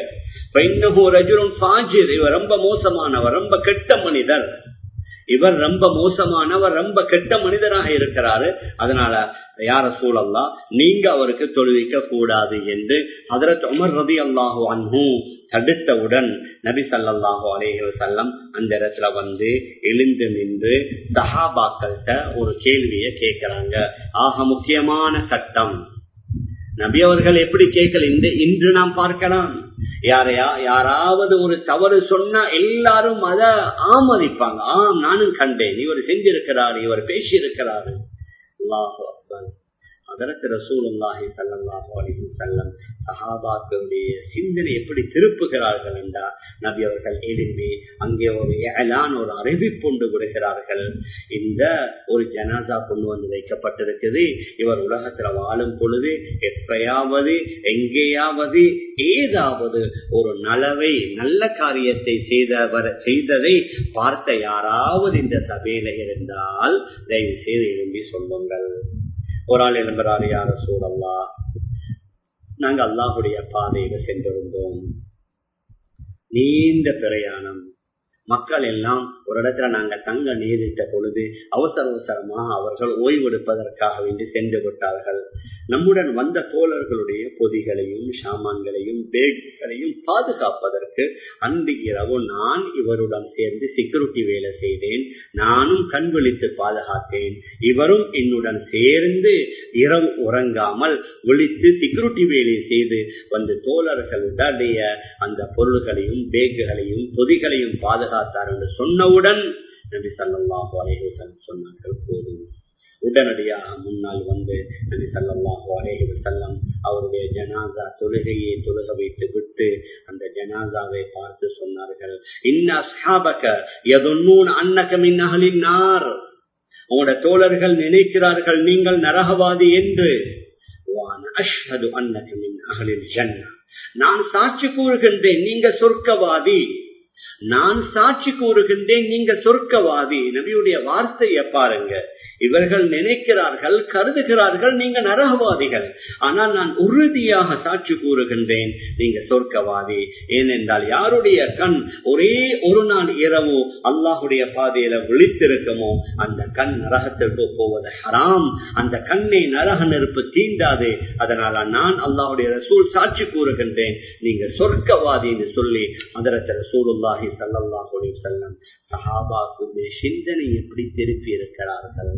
இவர் ரொம்ப மோசமானவர் ரொம்ப கெட்ட மனிதர் இவர் ரொம்ப மோசமானவர் ரொம்ப கெட்ட மனிதராக இருக்கிறாரு அதனால யார சூழல்லா நீங்க அவருக்கு தொழுவிக்க கூடாது என்று அதரத் உமர் ரதி அல்லாஹு அன்ஹூ தடுத்தவுடன் நபி சல்லாஹு அலேஹி செல்லம் அந்த இடத்துல வந்து எழுந்து நின்று சஹாபாக்கள்கிட்ட ஒரு கேள்வியை கேட்கிறாங்க ஆக முக்கியமான சட்டம் நபி அவர்கள் எப்படி கேட்கல இந்த இன்று நாம் பார்க்கலாம் யாரையா யாராவது ஒரு தவறு சொன்னா எல்லாரும் அத ஆமதிப்பாங்க ஆம் நானும் கண்டேன் இவர் செஞ்சிருக்கிறார் இவர் பேசியிருக்கிறாரு அல்லாஹு அக்பர் அதற்கு ரசூலுல்லாஹி சல்லாஹு அலிஹி செல்லம் சஹாபாக்களுடைய சிந்தனை எப்படி திருப்புகிறார்கள் என்றால் நபி அவர்கள் எழும்பி அங்கே ஒரு ஏலான் ஒரு அறிவிப்புண்டு விடுகிறார்கள் இந்த ஒரு ஜனாசா கொண்டு வந்து வைக்கப்பட்டிருக்குது இவர் உலகத்துல வாழும் பொழுது எப்பயாவது எங்கேயாவது ஏதாவது ஒரு நலவை நல்ல காரியத்தை செய்தவர் செய்ததை பார்த்த யாராவது இந்த சபையில இருந்தால் தயவு செய்து எழும்பி சொல்லுங்கள் ஒரு ஆள் எழும்புறாரு யார சூழல்லா நாங்க அல்லாஹுடைய பாதையில சென்றிருந்தோம் நீண்ட பிரயாணம் மக்கள் எல்லாம் ஒரு இடத்துல நாங்க தங்க நேரிட்ட பொழுது அவசர அவசரமாக அவர்கள் ஓய்வெடுப்பதற்காக வேண்டி சென்று விட்டார்கள் நம்முடன் வந்த தோழர்களுடைய பொதிகளையும் சாமான்களையும் பேட்களையும் பாதுகாப்பதற்கு அன்று இரவு நான் இவருடன் சேர்ந்து செக்யூரிட்டி வேலை செய்தேன் நானும் கண் விழித்து பாதுகாத்தேன் இவரும் என்னுடன் சேர்ந்து இரவு உறங்காமல் விழித்து செக்யூரிட்டி வேலை செய்து வந்து தோழர்களுடைய அந்த பொருள்களையும் பேக்குகளையும் பொதிகளையும் பாதுகாத்தார் என்று சொன்னவுடன் நபி சல்லாஹு அலைஹசன் சொன்னார்கள் போதும் உடனடியாக முன்னால் வந்து நபி சல்லாஹு அலேஹி வசல்லம் அவருடைய ஜனாசா தொழுகையை தொழுக வைத்து விட்டு அந்த ஜனாசாவை பார்த்து சொன்னார்கள் உங்களோட தோழர்கள் நினைக்கிறார்கள் நீங்கள் நரகவாதி என்று நான் சாட்சி கூறுகின்றேன் நீங்க சொர்க்கவாதி நான் சாட்சி கூறுகின்றேன் நீங்க சொர்க்கவாதி நபியுடைய வார்த்தையை பாருங்க இவர்கள் நினைக்கிறார்கள் கருதுகிறார்கள் நீங்க நரகவாதிகள் ஆனால் நான் உறுதியாக சாட்சி கூறுகின்றேன் நீங்க சொர்க்கவாதி ஏனென்றால் யாருடைய கண் ஒரே ஒரு நாள் இரவு அல்லாஹுடைய பாதையில விழித்திருக்குமோ அந்த கண் நரகத்திற்கு போவது ஹராம் அந்த கண்ணை நரக நெருப்பு தீண்டாது அதனால நான் அல்லாஹுடைய ரசூல் சாட்சி கூறுகின்றேன் நீங்க சொர்க்கவாதி என்று சொல்லி அதரத்த ரசூலுல்லாஹி சல்லாஹுடைய செல்லம் சஹாபாக்குடைய சிந்தனை எப்படி திருப்பி இருக்கிறார்கள்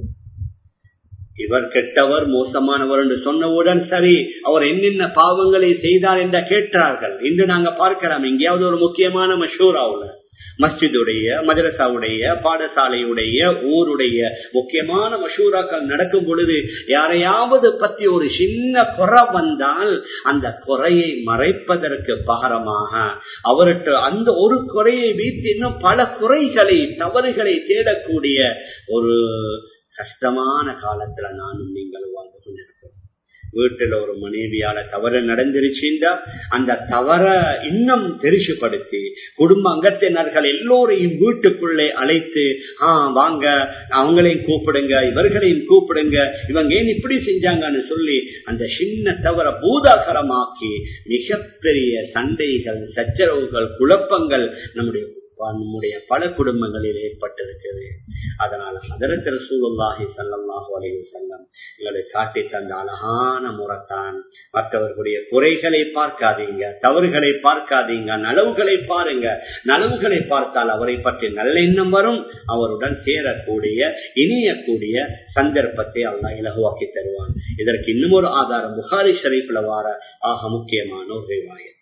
இவர் கெட்டவர் மோசமானவர் என்று சொன்னவுடன் சரி அவர் என்னென்ன பாவங்களை செய்தார் என்ற கேட்டார்கள் இன்று நாங்க பார்க்கலாம் எங்கேயாவது ஒரு முக்கியமான மஷூராவுல மஸ்ஜிதுடைய மதரசாவுடைய பாடசாலையுடைய ஊருடைய முக்கியமான மஷூராக்கள் நடக்கும் பொழுது யாரையாவது பத்தி ஒரு சின்ன குறை வந்தால் அந்த குறையை மறைப்பதற்கு பகரமாக அவர்கிட்ட அந்த ஒரு குறையை வைத்து இன்னும் பல குறைகளை தவறுகளை தேடக்கூடிய ஒரு கஷ்டமான காலத்துல நானும் நீங்கள் வாழ்ந்து கொண்டிருக்கிறோம் வீட்டுல ஒரு மனைவியால தவறு நடந்துருச்சுண்டா அந்த தவற இன்னும் தெரிசுப்படுத்தி குடும்ப அங்கத்தினர்கள் எல்லோரையும் வீட்டுக்குள்ளே அழைத்து ஆஹ் வாங்க அவங்களையும் கூப்பிடுங்க இவர்களையும் கூப்பிடுங்க இவங்க ஏன் இப்படி செஞ்சாங்கன்னு சொல்லி அந்த சின்ன தவற பூதாகரமாக்கி மிகப்பெரிய சண்டைகள் சச்சரவுகள் குழப்பங்கள் நம்முடைய நம்முடைய பல குடும்பங்களில் ஏற்பட்டிருக்கிறது அதனால அதற்கு சூழலாகி சல்லல்லாஹு அலைஹி செல்லம் எங்களை காட்டி தந்த அழகான முறைத்தான் மற்றவர்களுடைய குறைகளை பார்க்காதீங்க தவறுகளை பார்க்காதீங்க நலவுகளை பாருங்க நலவுகளை பார்த்தால் அவரை பற்றி நல்ல எண்ணம் வரும் அவருடன் சேரக்கூடிய இனியக்கூடிய சந்தர்ப்பத்தை அல்லா இலகுவாக்கி தருவான் இதற்கு இன்னும் ஒரு ஆதாரம் புகாரி ஷரீஃப்ல வார ஆக முக்கியமான ஒரு ரிவாயத்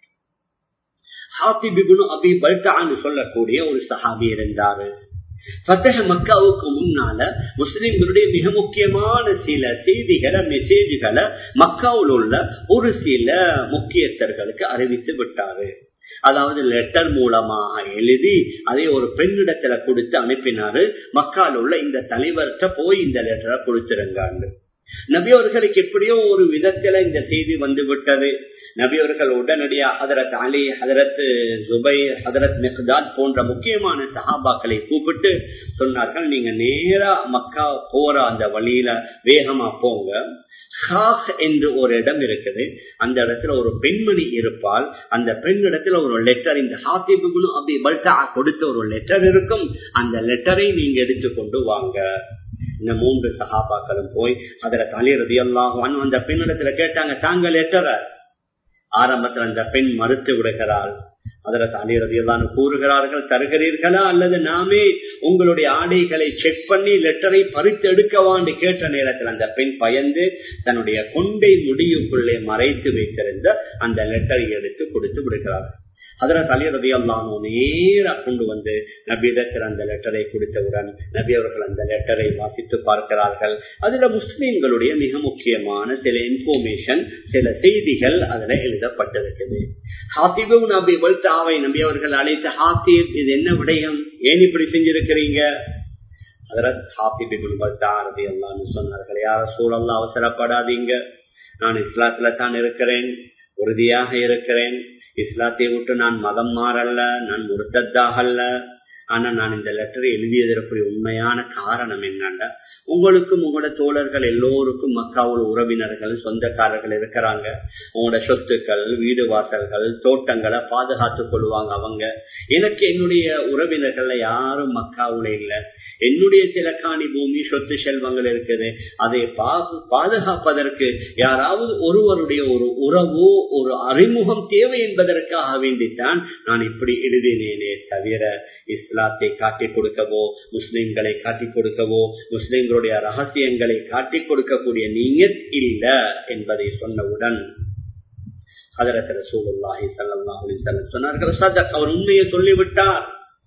அபி பல்டான்னு சொல்லக்கூடிய ஒரு சஹாபி இருந்தாரு பத்தக மக்காவுக்கு முன்னால முஸ்லிம்களுடைய மிக முக்கியமான சில செய்திகளை மெசேஜ்களை மக்காவில் உள்ள ஒரு சில முக்கியஸ்தர்களுக்கு அறிவித்து விட்டாரு அதாவது லெட்டர் மூலமாக எழுதி அதை ஒரு பெண்ணிடத்துல கொடுத்து அனுப்பினாரு மக்கால் உள்ள இந்த தலைவர்கிட்ட போய் இந்த லெட்டரை கொடுத்திருங்காண்டு நபி அவர்களுக்கு எப்படியோ ஒரு விதத்துல இந்த செய்தி வந்து விட்டது நபி அவர்கள் உடனடியாக ஹதரத் அலி ஹதரத் ஜுபை ஹதரத் மெஹ்தாத் போன்ற முக்கியமான சஹாபாக்களை கூப்பிட்டு சொன்னார்கள் நீங்க நேரா மக்கா போற அந்த வழியில வேகமா போங்க ஹாக் என்று ஒரு இடம் இருக்குது அந்த இடத்துல ஒரு பெண்மணி இருப்பால் அந்த பெண்ணிடத்துல ஒரு லெட்டர் இந்த ஹாத்திபுகுனு அப்படி பல்டா கொடுத்த ஒரு லெட்டர் இருக்கும் அந்த லெட்டரை நீங்க எடுத்துக்கொண்டு வாங்க இந்த மூன்று சகாபாக்களும் போய் அதுல தலையிறது எல்லாம் அந்த பெண்ணிடத்துல கேட்டாங்க தாங்க லெட்டரை ஆரம்பத்தில் அந்த பெண் மறுத்து விடுகிறாள் அதுல தலையிறது எல்லாம் கூறுகிறார்கள் தருகிறீர்களா அல்லது நாமே உங்களுடைய ஆடைகளை செக் பண்ணி லெட்டரை பறித்து எடுக்கவான்னு கேட்ட நேரத்தில் அந்த பெண் பயந்து தன்னுடைய கொண்டை முடியுக்குள்ளே மறைத்து வைத்திருந்த அந்த லெட்டரை எடுத்து கொடுத்து விடுகிறார்கள் அதுல தலையிறது எல்லாம் நேரா கொண்டு வந்து நபியிடத்தில் அந்த லெட்டரை கொடுத்தவுடன் நபி அவர்கள் அந்த லெட்டரை வாசித்து பார்க்கிறார்கள் அதுல முஸ்லிம்களுடைய மிக முக்கியமான சில இன்ஃபர்மேஷன் சில செய்திகள் அதுல எழுதப்பட்டிருக்குது ஹாத்திபு நபி வல்தாவை நபி அவர்கள் அழைத்த ஹாத்திப் இது என்ன விடயம் ஏன் இப்படி செஞ்சிருக்கிறீங்க அதற்கு ஹாத்திபிபுல் வல்தாரதி எல்லாம்னு சொன்னார்கள் யார சூழல்லாம் அவசரப்படாதீங்க நான் இஸ்லாத்துல தான் இருக்கிறேன் உறுதியாக இருக்கிறேன் இஸ்லாத்தை விட்டு நான் மதம் மாறல்ல நான் முருத்தத்தாகல்ல ஆனா நான் இந்த லெட்டரை எழுதியதற்குரிய உண்மையான காரணம் என்னன்னா உங்களுக்கும் உங்களோட தோழர்கள் எல்லோருக்கும் மக்காவோட உறவினர்கள் சொந்தக்காரர்கள் இருக்கிறாங்க உங்களோட சொத்துக்கள் வீடு வாசல்கள் தோட்டங்களை பாதுகாத்துக் கொள்வாங்க அவங்க எனக்கு என்னுடைய உறவினர்கள்ல யாரும் மக்காவுல இல்லை என்னுடைய சில காணி பூமி சொத்து செல்வங்கள் இருக்குது அதை பாதுகாப்பதற்கு யாராவது ஒருவருடைய ஒரு உறவோ ஒரு அறிமுகம் தேவை என்பதற்காக வேண்டித்தான் நான் இப்படி எழுதினேனே தவிர இஸ்லாத்தை காட்டிக் கொடுக்கவோ முஸ்லிம்களை காட்டிக் கொடுக்கவோ முஸ்லிம்களுடைய ரகசியங்களை காட்டிக் கொடுக்கக்கூடிய நீயத் இல்ல என்பதை சொன்னவுடன் அதரத்தில் சூழல்லாஹி சல்லாஹ் சொன்னார்கள் சதக் அவர் உண்மையை சொல்லிவிட்டார்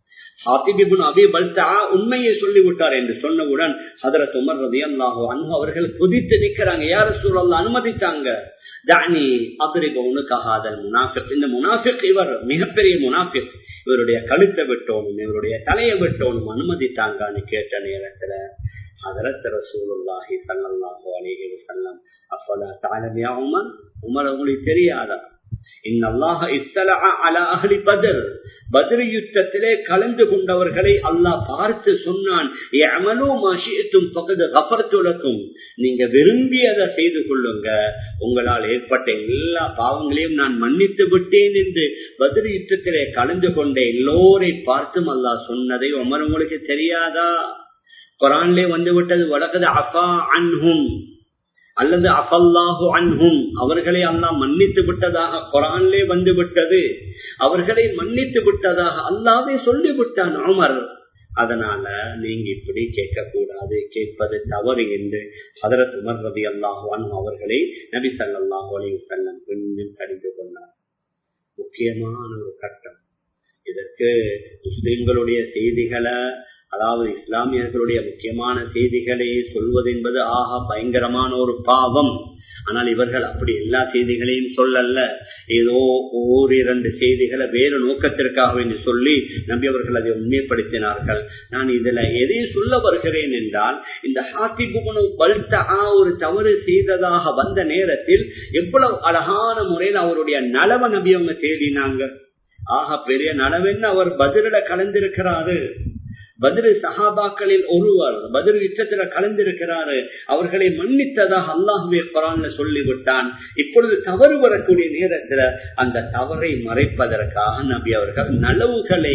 உண்மையை சொல்லிவிட்டார் என்று சொன்னவுடன் ஹதரத் உமர் ரதி அல்லாஹோ அன்பு அவர்கள் குதித்து நிற்கிறாங்க யார சூழல்ல அனுமதித்தாங்க தானி அபிரிபவுனுக்காகாதல் முனாஃபிக் இந்த முனாஃபிக் இவர் மிகப்பெரிய முனாஃபிக் இவருடைய கழுத்தை விட்டோனும் இவருடைய தலையை விட்டோனும் அனுமதித்தாங்கன்னு கேட்ட நேரத்துல ஹதரத் ரசூலுல்லாஹி சல்லல்லாஹு அலைஹி வஸல்லம் அப்பலா தாலமியா உமர் உமர் உங்களுக்கு தெரியாதா பதிரி யுத்தத்திலே கலந்து கொண்டவர்களை அல்லாஹ் பார்த்து சொன்னான் நீங்க விரும்பியதை செய்து கொள்ளுங்க உங்களால் ஏற்பட்ட எல்லா பாவங்களையும் நான் மன்னித்து விட்டேன் என்று பதிரி யுத்தத்திலே கலந்து கொண்ட எல்லோரை பார்த்தும் அல்லாஹ் சொன்னதை உமர் உங்களுக்கு தெரியாதா குரான்லே வந்து விட்டது வழக்கது அஃபா அன்ஹும் அல்லது அஃபல்லாஹு அன்ஹும் அவர்களை அல்லாஹ் மன்னித்து விட்டதாக குரான்லே வந்து விட்டது அவர்களை மன்னித்து விட்டதாக அல்லாவே சொல்லி விட்டான் அமர் அதனால நீங்க இப்படி கேட்க கூடாது கேட்பது தவறு என்று ஹதரத் உமர் ரதி அல்லாஹு அவர்களை நபி சல்லாஹு அலி செல்லம் கொஞ்சம் கடிந்து கொண்டார் முக்கியமான ஒரு கட்டம் இதற்கு முஸ்லிம்களுடைய செய்திகளை அதாவது இஸ்லாமியர்களுடைய முக்கியமான செய்திகளை சொல்வது என்பது ஆகா பயங்கரமான ஒரு பாவம் ஆனால் இவர்கள் அப்படி எல்லா செய்திகளையும் சொல்லல்ல ஏதோ ஓரிரண்டு செய்திகளை வேறு நோக்கத்திற்காக என்று சொல்லி நம்பி அவர்கள் அதை உண்மைப்படுத்தினார்கள் நான் இதுல எதை சொல்ல வருகிறேன் என்றால் இந்த ஹாத்திபுனு பல்தா ஒரு தவறு செய்ததாக வந்த நேரத்தில் எவ்வளவு அழகான முறையில் அவருடைய நலவ நபி அவங்க தேடினாங்க ஆக பெரிய நலவென்னு அவர் பதிலிட கலந்திருக்கிறாரு பதிரு சஹாபாக்களில் ஒருவர் பதில் யுத்தத்துல கலந்திருக்கிறாரு அவர்களை மன்னித்ததாக அல்லாஹுவே குரான்ல சொல்லிவிட்டான் இப்பொழுது தவறு வரக்கூடிய நேரத்துல அந்த தவறை மறைப்பதற்காக நபி அவர்கள் நலவுகளை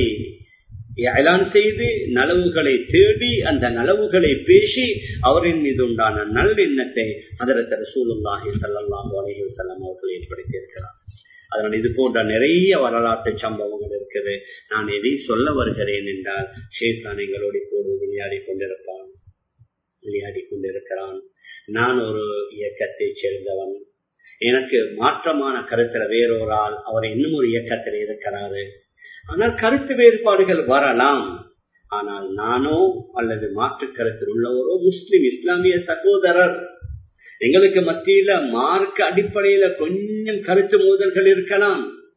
ஏலான் செய்து நலவுகளை தேடி அந்த நலவுகளை பேசி அவரின் மீது உண்டான நல்லெண்ணத்தை அதற்கு ரசூலுல்லாஹி சல்லாஹூ அலஹி வசல்லாம் அவர்கள் ஏற்படுத்தியிருக்கிறார் அதனால் இது போன்ற நிறைய வரலாற்று சம்பவங்கள் இருக்குது நான் எதை சொல்ல வருகிறேன் என்றால் ஷேத்தான் எங்களோடு இப்போது விளையாடி கொண்டிருப்பான் விளையாடி கொண்டிருக்கிறான் நான் ஒரு இயக்கத்தை சேர்ந்தவன் எனக்கு மாற்றமான கருத்துல வேறொரு ஆள் அவர் இன்னும் ஒரு இயக்கத்தில் இருக்கிறாரு ஆனால் கருத்து வேறுபாடுகள் வரலாம் ஆனால் நானோ அல்லது மாற்று கருத்தில் உள்ளவரோ முஸ்லிம் இஸ்லாமிய சகோதரர் எங்களுக்கு மத்தியில மார்க்க அடிப்படையில கொஞ்சம் கருத்து மோதல்கள் இருக்கலாம்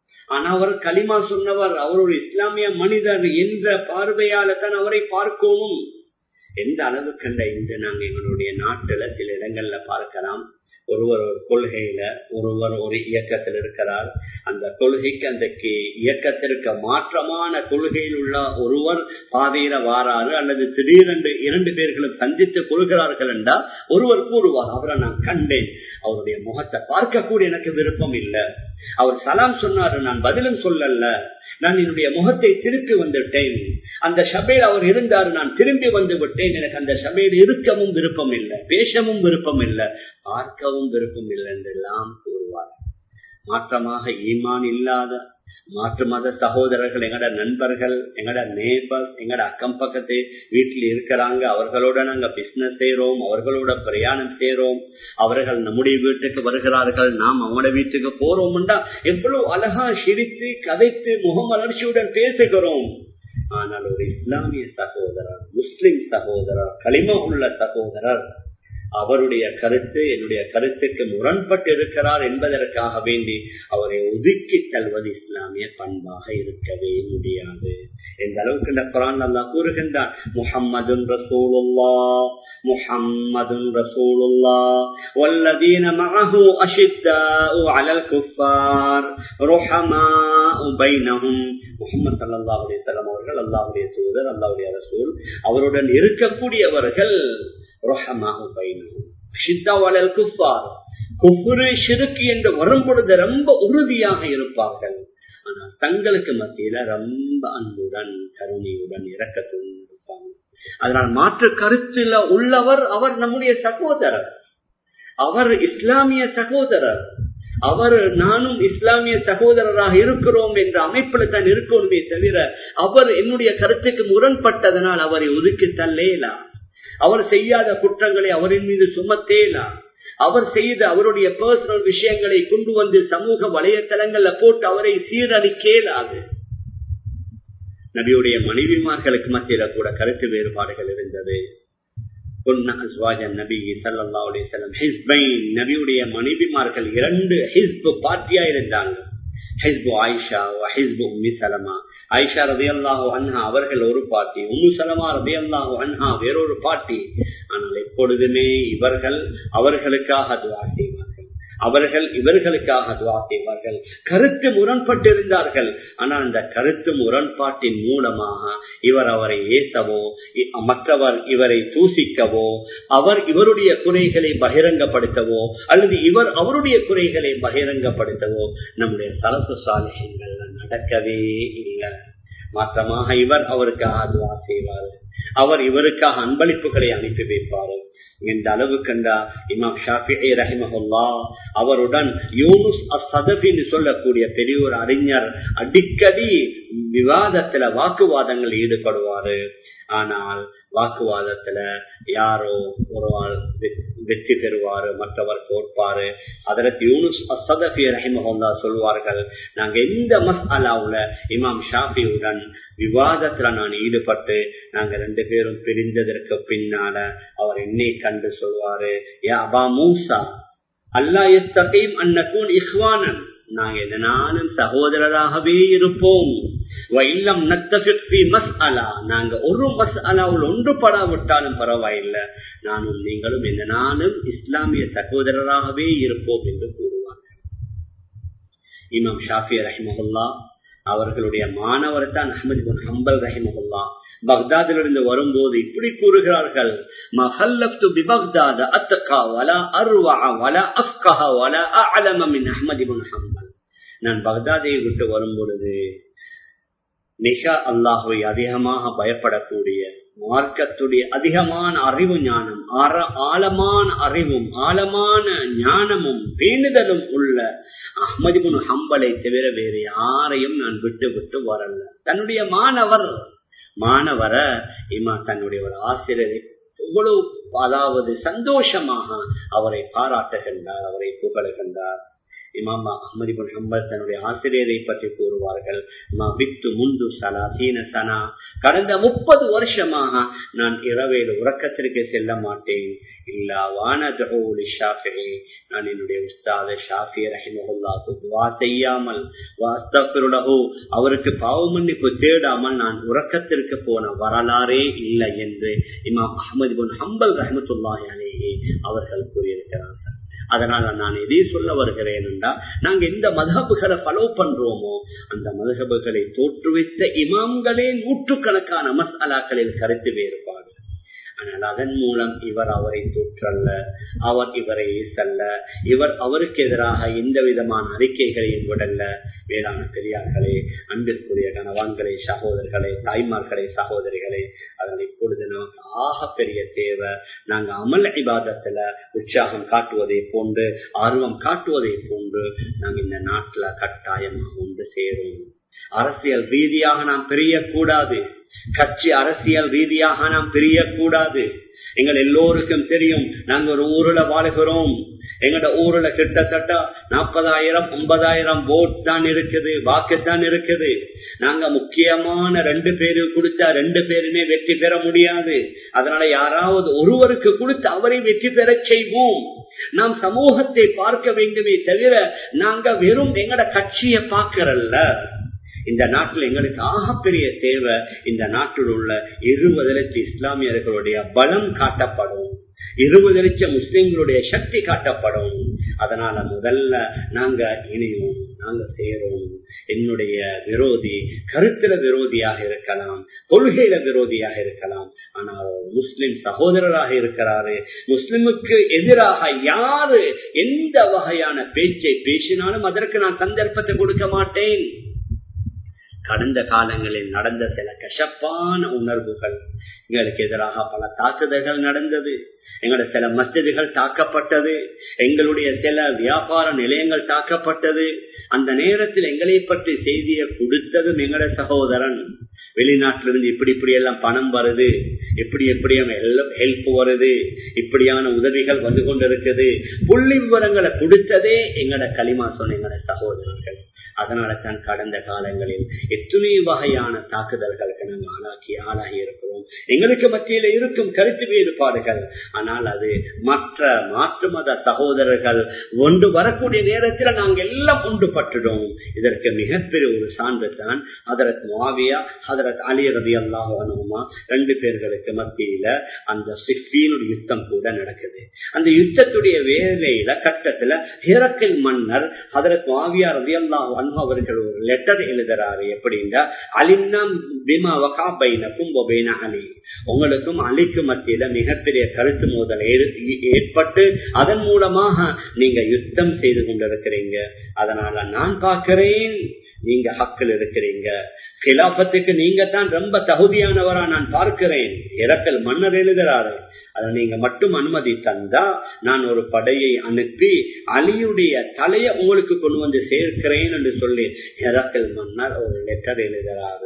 ஆனா அவர் களிமா சொன்னவர் அவர் ஒரு இஸ்லாமிய மனிதர் என்ற பார்வையால தான் அவரை பார்க்கணும் எந்த அளவு கண்ட இன்று நாங்க எங்களுடைய நாட்டுல சில இடங்கள்ல பார்க்கலாம் ஒருவர் ஒரு கொள்கையில ஒருவர் ஒரு இயக்கத்தில் இருக்கிறார் அந்த கொள்கைக்கு அந்த இயக்கத்திற்கு மாற்றமான கொள்கையில் உள்ள ஒருவர் பாதையில வாராரு அல்லது திடீரென்று இரண்டு பேர்களும் சந்தித்து கொள்கிறார்கள் என்றால் ஒருவர் கூறுவார் அவரை நான் கண்டேன் அவருடைய முகத்தை பார்க்கக்கூடிய எனக்கு விருப்பம் இல்லை அவர் சலாம் சொன்னாரு நான் பதிலும் சொல்லல நான் என்னுடைய முகத்தை திருப்பி வந்துட்டேன் அந்த சபையில் அவர் இருந்தார் நான் திரும்பி வந்து விட்டேன் எனக்கு அந்த சபையில் இருக்கவும் விருப்பம் இல்லை பேசவும் விருப்பம் இல்லை பார்க்கவும் விருப்பம் இல்லை என்றெல்லாம் கூறுவார் மாற்றமாக ஈமான் இல்லாத மாற்று மத சகோதரர்கள் எங்கட நண்பர்கள் எங்கட நேபர் எங்கட அக்கம் பக்கத்து வீட்டில் இருக்கிறாங்க அவர்களோட நாங்க பிசினஸ் செய்யறோம் அவர்களோட பிரயாணம் செய்யறோம் அவர்கள் நம்முடைய வீட்டுக்கு வருகிறார்கள் நாம் அவங்களோட வீட்டுக்கு போறோம்டா எவ்வளவு அழகா சிரித்து கதைத்து முகமலர்ச்சியுடன் பேசுகிறோம் ஆனால் ஒரு இஸ்லாமிய சகோதரர் முஸ்லிம் சகோதரர் களிம உள்ள சகோதரர் அவருடைய கருத்து என்னுடைய கருத்துக்கு முரண்பட்டு இருக்கிறார் என்பதற்காக வேண்டி அவரை ஒதுக்கி தள்ளுவது இஸ்லாமிய பண்பாக இருக்கவே முடியாது எந்த அளவுக்கு இந்த குரான் அல்லா கூறுகின்றார் முஹம்மதுன் ரசூலுல்லா முஹம்மதுன் ரசூலுல்லா والذين معه أشداء على الكفار رحماء بينهم முகமது சல்லா அலிசல்லாம் அவர்கள் அல்லாவுடைய தூதர் அல்லாவுடைய ரசூல் அவருடன் இருக்கக்கூடியவர்கள் என்று வரும் பொழுது ரொம்ப உறுதியாக இருப்பார்கள் ஆனால் தங்களுக்கு மத்தியில ரொம்ப அன்புடன் கருணையுடன் இறக்கத்துடன் இருப்பாங்க அதனால் மாற்று கருத்துல உள்ளவர் அவர் நம்முடைய சகோதரர் அவர் இஸ்லாமிய சகோதரர் அவர் நானும் இஸ்லாமிய சகோதரராக இருக்கிறோம் என்ற அமைப்புல தான் இருக்கணுமே தவிர அவர் என்னுடைய கருத்துக்கு முரண்பட்டதனால் அவரை ஒதுக்கி தள்ளேலாம் அவர் செய்யாத குற்றங்களை அவரின் மீது சுமத்தேலா அவர் செய்த அவருடைய பர்சனல் விஷயங்களை கொண்டு வந்து சமூக வலையத்தளங்கள்ல போட்டு அவரை சீரழிக்கேலாது நபியுடைய மனைவிமார்களுக்கு மத்தியில கூட கருத்து வேறுபாடுகள் இருந்தது நபியுடைய மனைவிமார்கள் இரண்டு ஹிஸ்பு பார்ட்டியா இருந்தாங்க ஹிஸ்பு ஆயிஷா ஹிஸ்பு உம்மி சலமா ஐஷா ரபி அல்லாஹு அன்ஹா அவர்கள் ஒரு பாட்டி உம்மு சலமா ரபி அல்லாஹு அன்ஹா வேறொரு பாட்டி ஆனால் எப்பொழுதுமே இவர்கள் அவர்களுக்காக துவா செய்வார்கள் அவர்கள் இவர்களுக்காக துவா செய்வார்கள் கருத்து முரண்பட்டிருந்தார்கள் ஆனால் அந்த கருத்து முரண்பாட்டின் மூலமாக இவர் அவரை ஏசவோ மற்றவர் இவரை தூசிக்கவோ அவர் இவருடைய குறைகளை பகிரங்கப்படுத்தவோ அல்லது இவர் அவருடைய குறைகளை பகிரங்கப்படுத்தவோ நம்முடைய சரசு சாலைகள் நடக்கவே இல்லை மாற்றமாக இவர் அவருக்காக துவா செய்வார் அவர் இவருக்காக அன்பளிப்புகளை அனுப்பி வைப்பார் இந்த அளவு கண்டா இமாம் ஷாஃபி ரஹிமஹுல்லா அவருடன் யூனுஸ் அசதபின்னு சொல்லக்கூடிய பெரிய ஒரு அறிஞர் அடிக்கடி விவாதத்துல வாக்குவாதங்கள் ஈடுபடுவாரு ஆனால் வாக்குவாதத்துல யாரோ ஒரு ஆள் வெற்றி பெறுவாரு மற்றவர் தோற்பாரு அதற்கு யூனுஸ் அசதபி ரஹிமஹுல்லா சொல்வார்கள் நாங்க எந்த மசாலாவுல இமாம் ஷாஃபியுடன் விவாதத்துல நான் ஈடுபட்டு நாங்க ரெண்டு பேரும் பிரிந்ததற்கு பின்னால அவர் என்னை கண்டு சொல்வாரு யா அபா மூசா அல்லா எத்தகையும் அன்னக்கூன் இஹ்வானன் நாங்க எதனாலும் சகோதரராகவே இருப்போம் இல்லம் மஸ்அலா நாங்க ஒரு மஸ்அலாவில் ஒன்றுபடாவிட்டாலும் பரவாயில்லை நானும் நீங்களும் எந்த நாளும் இஸ்லாமிய சகோதரராகவே இருப்போம் என்று கூறுவார்கள் இமாம் ஷாஃபி ரஹிமஹுல்லா அவர்களுடைய மாணவர் தான் அஹமது பின் ஹம்பல் ரஹிமஹுல்லா பக்தாதிலிருந்து வரும்போது இப்படி கூறுகிறார்கள் மஹல்லப்து பிபக்தாத அத்தகா வலா அர்வா வலா அஃப்கஹ வலா அஅலம மின் அஹ்மது பின் ஹம்பல் நான் பக்தாதை விட்டு வரும் பொழுது மிக அல்லாஹுவை அதிகமாக பயப்படக்கூடிய மார்க்கத்துடைய அதிகமான அறிவு ஞானம் ஆழமான அறிவும் ஆழமான ஞானமும் பேணுதலும் உள்ள அஹ்மதிபுன் ஹம்பலை தவிர வேறு யாரையும் நான் விட்டு விட்டு வரல தன்னுடைய மாணவர் மாணவர இமா தன்னுடைய ஒரு ஆசிரியரை எவ்வளவு அதாவது சந்தோஷமாக அவரை பாராட்டுகின்றார் அவரை புகழுகின்றார் இமாம் அஹமது பின் ஹம்பல் தன்னுடைய ஆசிரியரை பற்றி கூறுவார்கள் வித்து முந்து சலா சீன சனா கடந்த முப்பது வருஷமாக நான் இரவேல உறக்கத்திற்கு செல்ல மாட்டேன் இல்லா வானதோலி ஷாஃபி நான் என்னுடைய உஸ்தாத ஷாஃபி ரஹிமஹுல்லாக்கு துவா செய்யாமல் வாஸ்தபிருடஹோ அவருக்கு பாவமன்னிப்பு தேடாமல் நான் உறக்கத்திற்கு போன வரலாறே இல்லை என்று இமாம் அஹமது பின் ஹம்பல் ரஹமத்துல்லாஹி அலேஹி அவர்கள் கூறியிருக்கிறார்கள் அதனால நான் எதை சொல்ல வருகிறேன் என்றால் நாங்க எந்த மதகுகளை ஃபாலோ பண்றோமோ அந்த மதகுகளை தோற்றுவித்த இமாம்களே நூற்றுக்கணக்கான மசாலாக்களில் கருத்து வேறுபாடு ஆனால் அதன் மூலம் இவர் அவரை தோற்றல்ல அவர் இவரை ஈசல்ல இவர் அவருக்கு எதிராக எந்த விதமான அறிக்கைகளையும் விடல்ல வேளாண் பெரியார்களே அன்பிற்குரிய கணவான்களே சகோதரர்களே தாய்மார்களே சகோதரிகளே அதனால் இப்பொழுது நமக்கு ஆக பெரிய தேவை நாங்க அமல் இபாதத்துல உற்சாகம் காட்டுவதை போன்று ஆர்வம் காட்டுவதை போன்று நாங்க இந்த நாட்டுல கட்டாயமாக ஒன்று சேரும் அரசியல் ரீதியாக நாம் பிரியக்கூடாது கட்சி அரசியல் ரீதியாக நாம் பிரியக்கூடாது எங்கள் எல்லோருக்கும் தெரியும் நாங்க ஒரு ஊர்ல வாழுகிறோம் எங்கட ஊர்ல கிட்டத்தட்ட நாற்பதாயிரம் ஐம்பதாயிரம் ஓட் தான் இருக்குது வாக்கு தான் இருக்குது நாங்க முக்கியமான ரெண்டு பேரு கொடுத்தா ரெண்டு பேருமே வெற்றி பெற முடியாது அதனால யாராவது ஒருவருக்கு கொடுத்து அவரை வெற்றி பெற செய்வோம் நாம் சமூகத்தை பார்க்க வேண்டுமே தவிர நாங்க வெறும் எங்கட கட்சியை பார்க்கறல்ல இந்த நாட்டில் எங்களுக்கு ஆகப்பெரிய தேவை இந்த நாட்டில் உள்ள இருபது லட்சம் இஸ்லாமியர்களுடைய பலம் காட்டப்படும் இருபது லட்சம் முஸ்லிம்களுடைய சக்தி காட்டப்படும் அதனால முதல்ல நாங்க இணையும் நாங்க சேரும் என்னுடைய விரோதி கருத்துல விரோதியாக இருக்கலாம் கொள்கையில விரோதியாக இருக்கலாம் ஆனால் முஸ்லிம் சகோதரராக இருக்கிறாரு முஸ்லிமுக்கு எதிராக யாரு எந்த வகையான பேச்சை பேசினாலும் அதற்கு நான் சந்தர்ப்பத்தை கொடுக்க மாட்டேன் கடந்த காலங்களில் நடந்த சில கசப்பான உணர்வுகள் எங்களுக்கு எதிராக பல தாக்குதல்கள் நடந்தது எங்களோட சில மசிதிகள் தாக்கப்பட்டது எங்களுடைய சில வியாபார நிலையங்கள் தாக்கப்பட்டது அந்த நேரத்தில் எங்களை பற்றி செய்தியை கொடுத்ததும் எங்களோட சகோதரன் வெளிநாட்டிலிருந்து இப்படி இப்படி எல்லாம் பணம் வருது எப்படி எப்படி ஹெல்ப் வருது இப்படியான உதவிகள் வந்து கொண்டிருக்குது புள்ளி விவரங்களை கொடுத்ததே எங்களோட களிமா சொன்ன எங்களோட சகோதரர்கள் அதனால தான் கடந்த காலங்களில் எத்தனை வகையான தாக்குதல்களுக்கு நாங்கள் ஆளாக்கி ஆளாகி இருக்கிறோம் எங்களுக்கு மத்தியில இருக்கும் கருத்து வேறுபாடுகள் ஆனால் அது மற்ற மாற்று மத சகோதரர்கள் ஒன்று வரக்கூடிய நேரத்தில் நாங்கள் எல்லாம் ஒன்றுபட்டுடும் இதற்கு மிகப்பெரிய ஒரு சான்று தான் அதரத் மாவியா அதரத் அலி ரதி அல்லாஹனுமா ரெண்டு பேர்களுக்கு மத்தியில அந்த சிஃபீனுடைய யுத்தம் கூட நடக்குது அந்த யுத்தத்துடைய வேலையில கட்டத்துல ஹிரக்கில் மன்னர் அதரத் மாவியா ரதி அல்லாஹ் அவர்கள் ஒரு லெட்டர் எழுதுறாரு எப்படின்னா அலின்னா பிமா வகா பைனக்கும் ஒபைன அலி உங்களுக்கும் அலிக்கு மத்தியில மிகப்பெரிய கருத்து மோதல் ஏற்பட்டு அதன் மூலமாக நீங்க யுத்தம் செய்து கொண்டிருக்கிறீங்க அதனால நான் பார்க்கிறேன் நீங்க ஹக்கில் இருக்கிறீங்க கிலாபத்துக்கு நீங்க தான் ரொம்ப தகுதியானவரா நான் பார்க்கிறேன் இறக்கல் மன்னர் எழுதுறாரு அதை நீங்க மட்டும் அனுமதி தந்தா நான் ஒரு படையை அனுப்பி அலியுடைய தலைய உங்களுக்கு கொண்டு வந்து சேர்க்கிறேன் என்று சொல்லி இறக்கல் மன்னர் ஒரு லெட்டர் எழுதுறாரு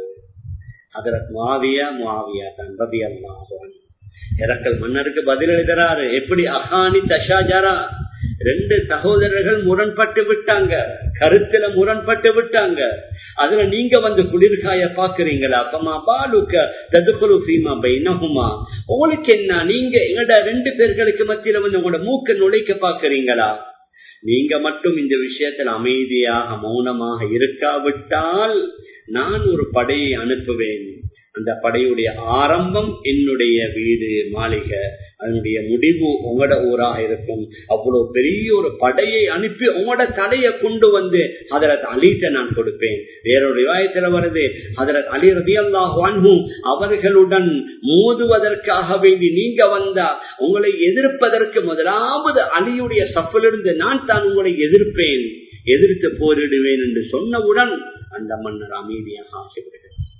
அதற்கு மாவியா மாவியா தான் ரபி அல்லாஹன் இறக்கல் மன்னருக்கு பதில் எழுதுறாரு எப்படி அகானி தஷாஜரா ரெண்டு சகோதரர்கள் முரண்பட்டு விட்டாங்க கருத்துல முரண்பட்டு விட்டாங்க அதுல நீங்க வந்து குளிர்காய பாக்குறீங்களா அப்பமா பாலுக்க ததுகுலு சீமா பைனகுமா உங்களுக்கு என்ன நீங்க எங்கட ரெண்டு பேர்களுக்கு மத்தியில வந்து உங்களோட மூக்க நுழைக்க பாக்குறீங்களா நீங்க மட்டும் இந்த விஷயத்தில் அமைதியாக மௌனமாக இருக்காவிட்டால் நான் ஒரு படையை அனுப்புவேன் அந்த படையுடைய ஆரம்பம் என்னுடைய வீடு மாளிகை அதனுடைய முடிவு உங்களோட ஊராக இருக்கும் அவ்வளவு பெரிய ஒரு படையை அனுப்பி உங்களோட தடையை கொண்டு வந்து அதற்கு அலிட்ட நான் கொடுப்பேன் வேறொரு விவாயத்தில் வருது அதற்கு அலி ரதி அல்லாஹும் அவர்களுடன் மோதுவதற்காக வேண்டி நீங்க வந்தா உங்களை எதிர்ப்பதற்கு முதலாவது அலியுடைய சப்பிலிருந்து நான் தான் உங்களை எதிர்ப்பேன் எதிர்த்து போரிடுவேன் என்று சொன்னவுடன் அந்த மன்னர் அமைதியாக ஆசைப்படுகிறார்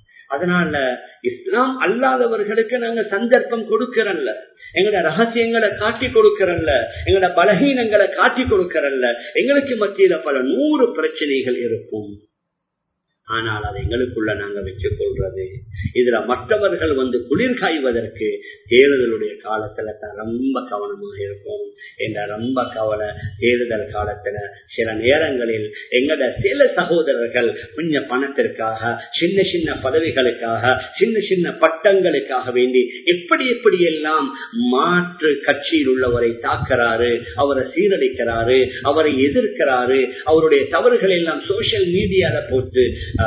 அதனால இஸ்லாம் அல்லாதவர்களுக்கு நாங்க சந்தர்ப்பம் கொடுக்கறல்ல எங்களோட ரகசியங்களை காட்டி கொடுக்கறல்ல எங்களோட பலகீனங்களை காட்டி கொடுக்கறல்ல எங்களுக்கு மத்தியில பல நூறு பிரச்சனைகள் இருக்கும் ஆனால் அதை எங்களுக்குள்ள நாங்க வச்சுக் கொள்றது இதுல மற்றவர்கள் வந்து குளிர் காய்வதற்கு தேர்தலுடைய காலத்துல தான் ரொம்ப கவனமாக இருக்கும் என்ற ரொம்ப கவலை தேர்தல் காலத்துல சில நேரங்களில் எங்கட சில சகோதரர்கள் கொஞ்சம் பணத்திற்காக சின்ன சின்ன பதவிகளுக்காக சின்ன சின்ன பட்டங்களுக்காக வேண்டி எப்படி எப்படி எல்லாம் மாற்று கட்சியில் உள்ளவரை தாக்குறாரு அவரை சீரழிக்கிறாரு அவரை எதிர்க்கிறாரு அவருடைய தவறுகள் எல்லாம் சோசியல் மீடியால போட்டு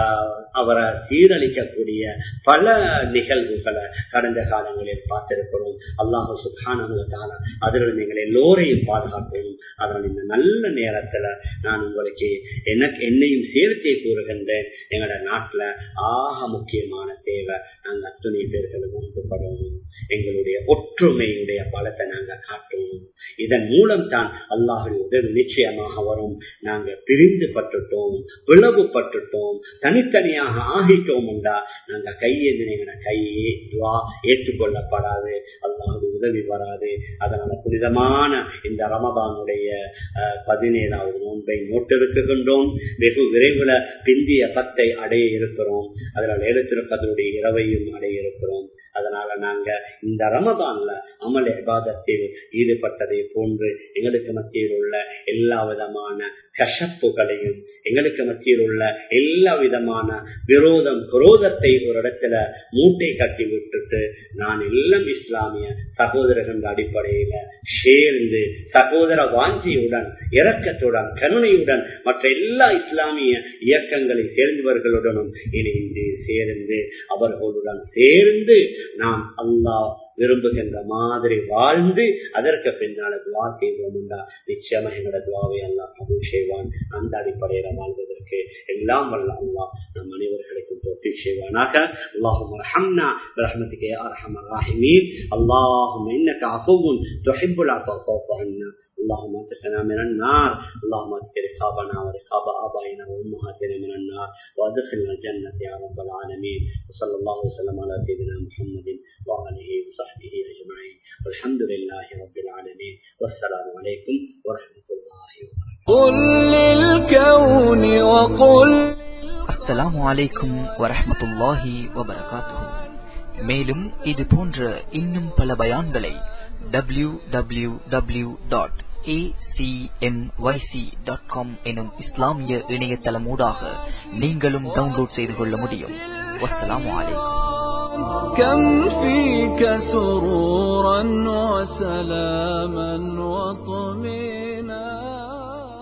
அவரை சீரழிக்கக்கூடிய பல நிகழ்வுகளை கடந்த காலங்களில் பார்த்திருக்கிறோம் அல்லாஹு சுகான அதில் நீங்கள் எல்லோரையும் பாதுகாக்கணும் அதனால் இந்த நல்ல நேரத்துல நான் உங்களுக்கு எனக்கு என்னையும் சேர்த்தே கூறுகின்றேன் எங்களோட நாட்டுல ஆக முக்கியமான தேவை நாங்க அத்துணை பேர்களும் ஒன்றுபடணும் எங்களுடைய ஒற்றுமையுடைய பலத்தை நாங்க காட்டணும் இதன் மூலம் தான் அல்லாஹுடைய உதவி நிச்சயமாக வரும் நாங்க பிரிந்து பட்டுட்டோம் பிளவுபட்டுட்டோம் தனித்தனியாக ஆகிட்டோம் உண்டா நாங்க கையேந்தின கையே துவா ஏற்றுக்கொள்ளப்படாது அல்லாஹுடைய உதவி வராது அதனால புனிதமான இந்த ரமதானுடைய பதினேழாவது நோன்பை நோட்டிருக்கின்றோம் வெகு விரைவில் பிந்திய பத்தை அடைய இருக்கிறோம் அதனால் ஏலத்திருப்பதனுடைய இரவையும் அடைய இருக்கிறோம் அதனால நாங்க இந்த ரமதான்ல அமல் விவாதத்தில் ஈடுபட்டதை போன்று எங்களுக்கு மத்தியில் உள்ள எல்லா விதமான கஷப்புகளையும் எங்களுக்கு மத்தியில் உள்ள எல்லா விதமான விரோதம் குரோதத்தை ஒரு இடத்துல மூட்டை கட்டி விட்டுட்டு நான் எல்லாம் இஸ்லாமிய சகோதரர்கள் அடிப்படையில சேர்ந்து சகோதர வாஞ்சியுடன் இரக்கத்துடன் கருணையுடன் மற்ற எல்லா இஸ்லாமிய இயக்கங்களை சேர்ந்தவர்களுடனும் இணைந்து சேர்ந்து அவர்களுடன் சேர்ந்து நாம் அல்லாஹ் விரும்புகின்ற மாதிரி வாழ்ந்து அதற்கு பின்னால துவா செய்வோம் நிச்சயமா எங்களோட துவாவை எல்லாம் கபூல் செய்வான் அந்த அடிப்படையில வாழ்வதற்கு எல்லாம் வல்ல அல்லா நம் அனைவர்களுக்கும் தோற்றி செய்வானாக اللهم ارحمنا برحمتك يا ارحم الراحمين اللهم انك عفو تحب العفو فاعف عنا اللهم اتقنا من النار اللهم اتق رقابنا ورقاب ابائنا وامهاتنا من النار وادخلنا الجنه يا رب العالمين وصلى الله وسلم على سيدنا محمد وآله وصحبه أجمعين والحمد لله رب العالمين والسلام عليكم ورحمة الله وبركاته قل للكون وقل அஸ்ஸலாமு அலைக்கும் வரஹ்மத்துல்லாஹி வபரகாத்துஹு மேலும் இது போன்ற இன்னும் பல பயான்களை W W W dot acmyc.com எனும் இஸ்லாமிய இணையதளமூடாக நீங்களும் டவுன்லோட் செய்து கொள்ள முடியும் வஸ்ஸலாமு அலைக்கும் كم فيك سرورا وسلاما وطمئنا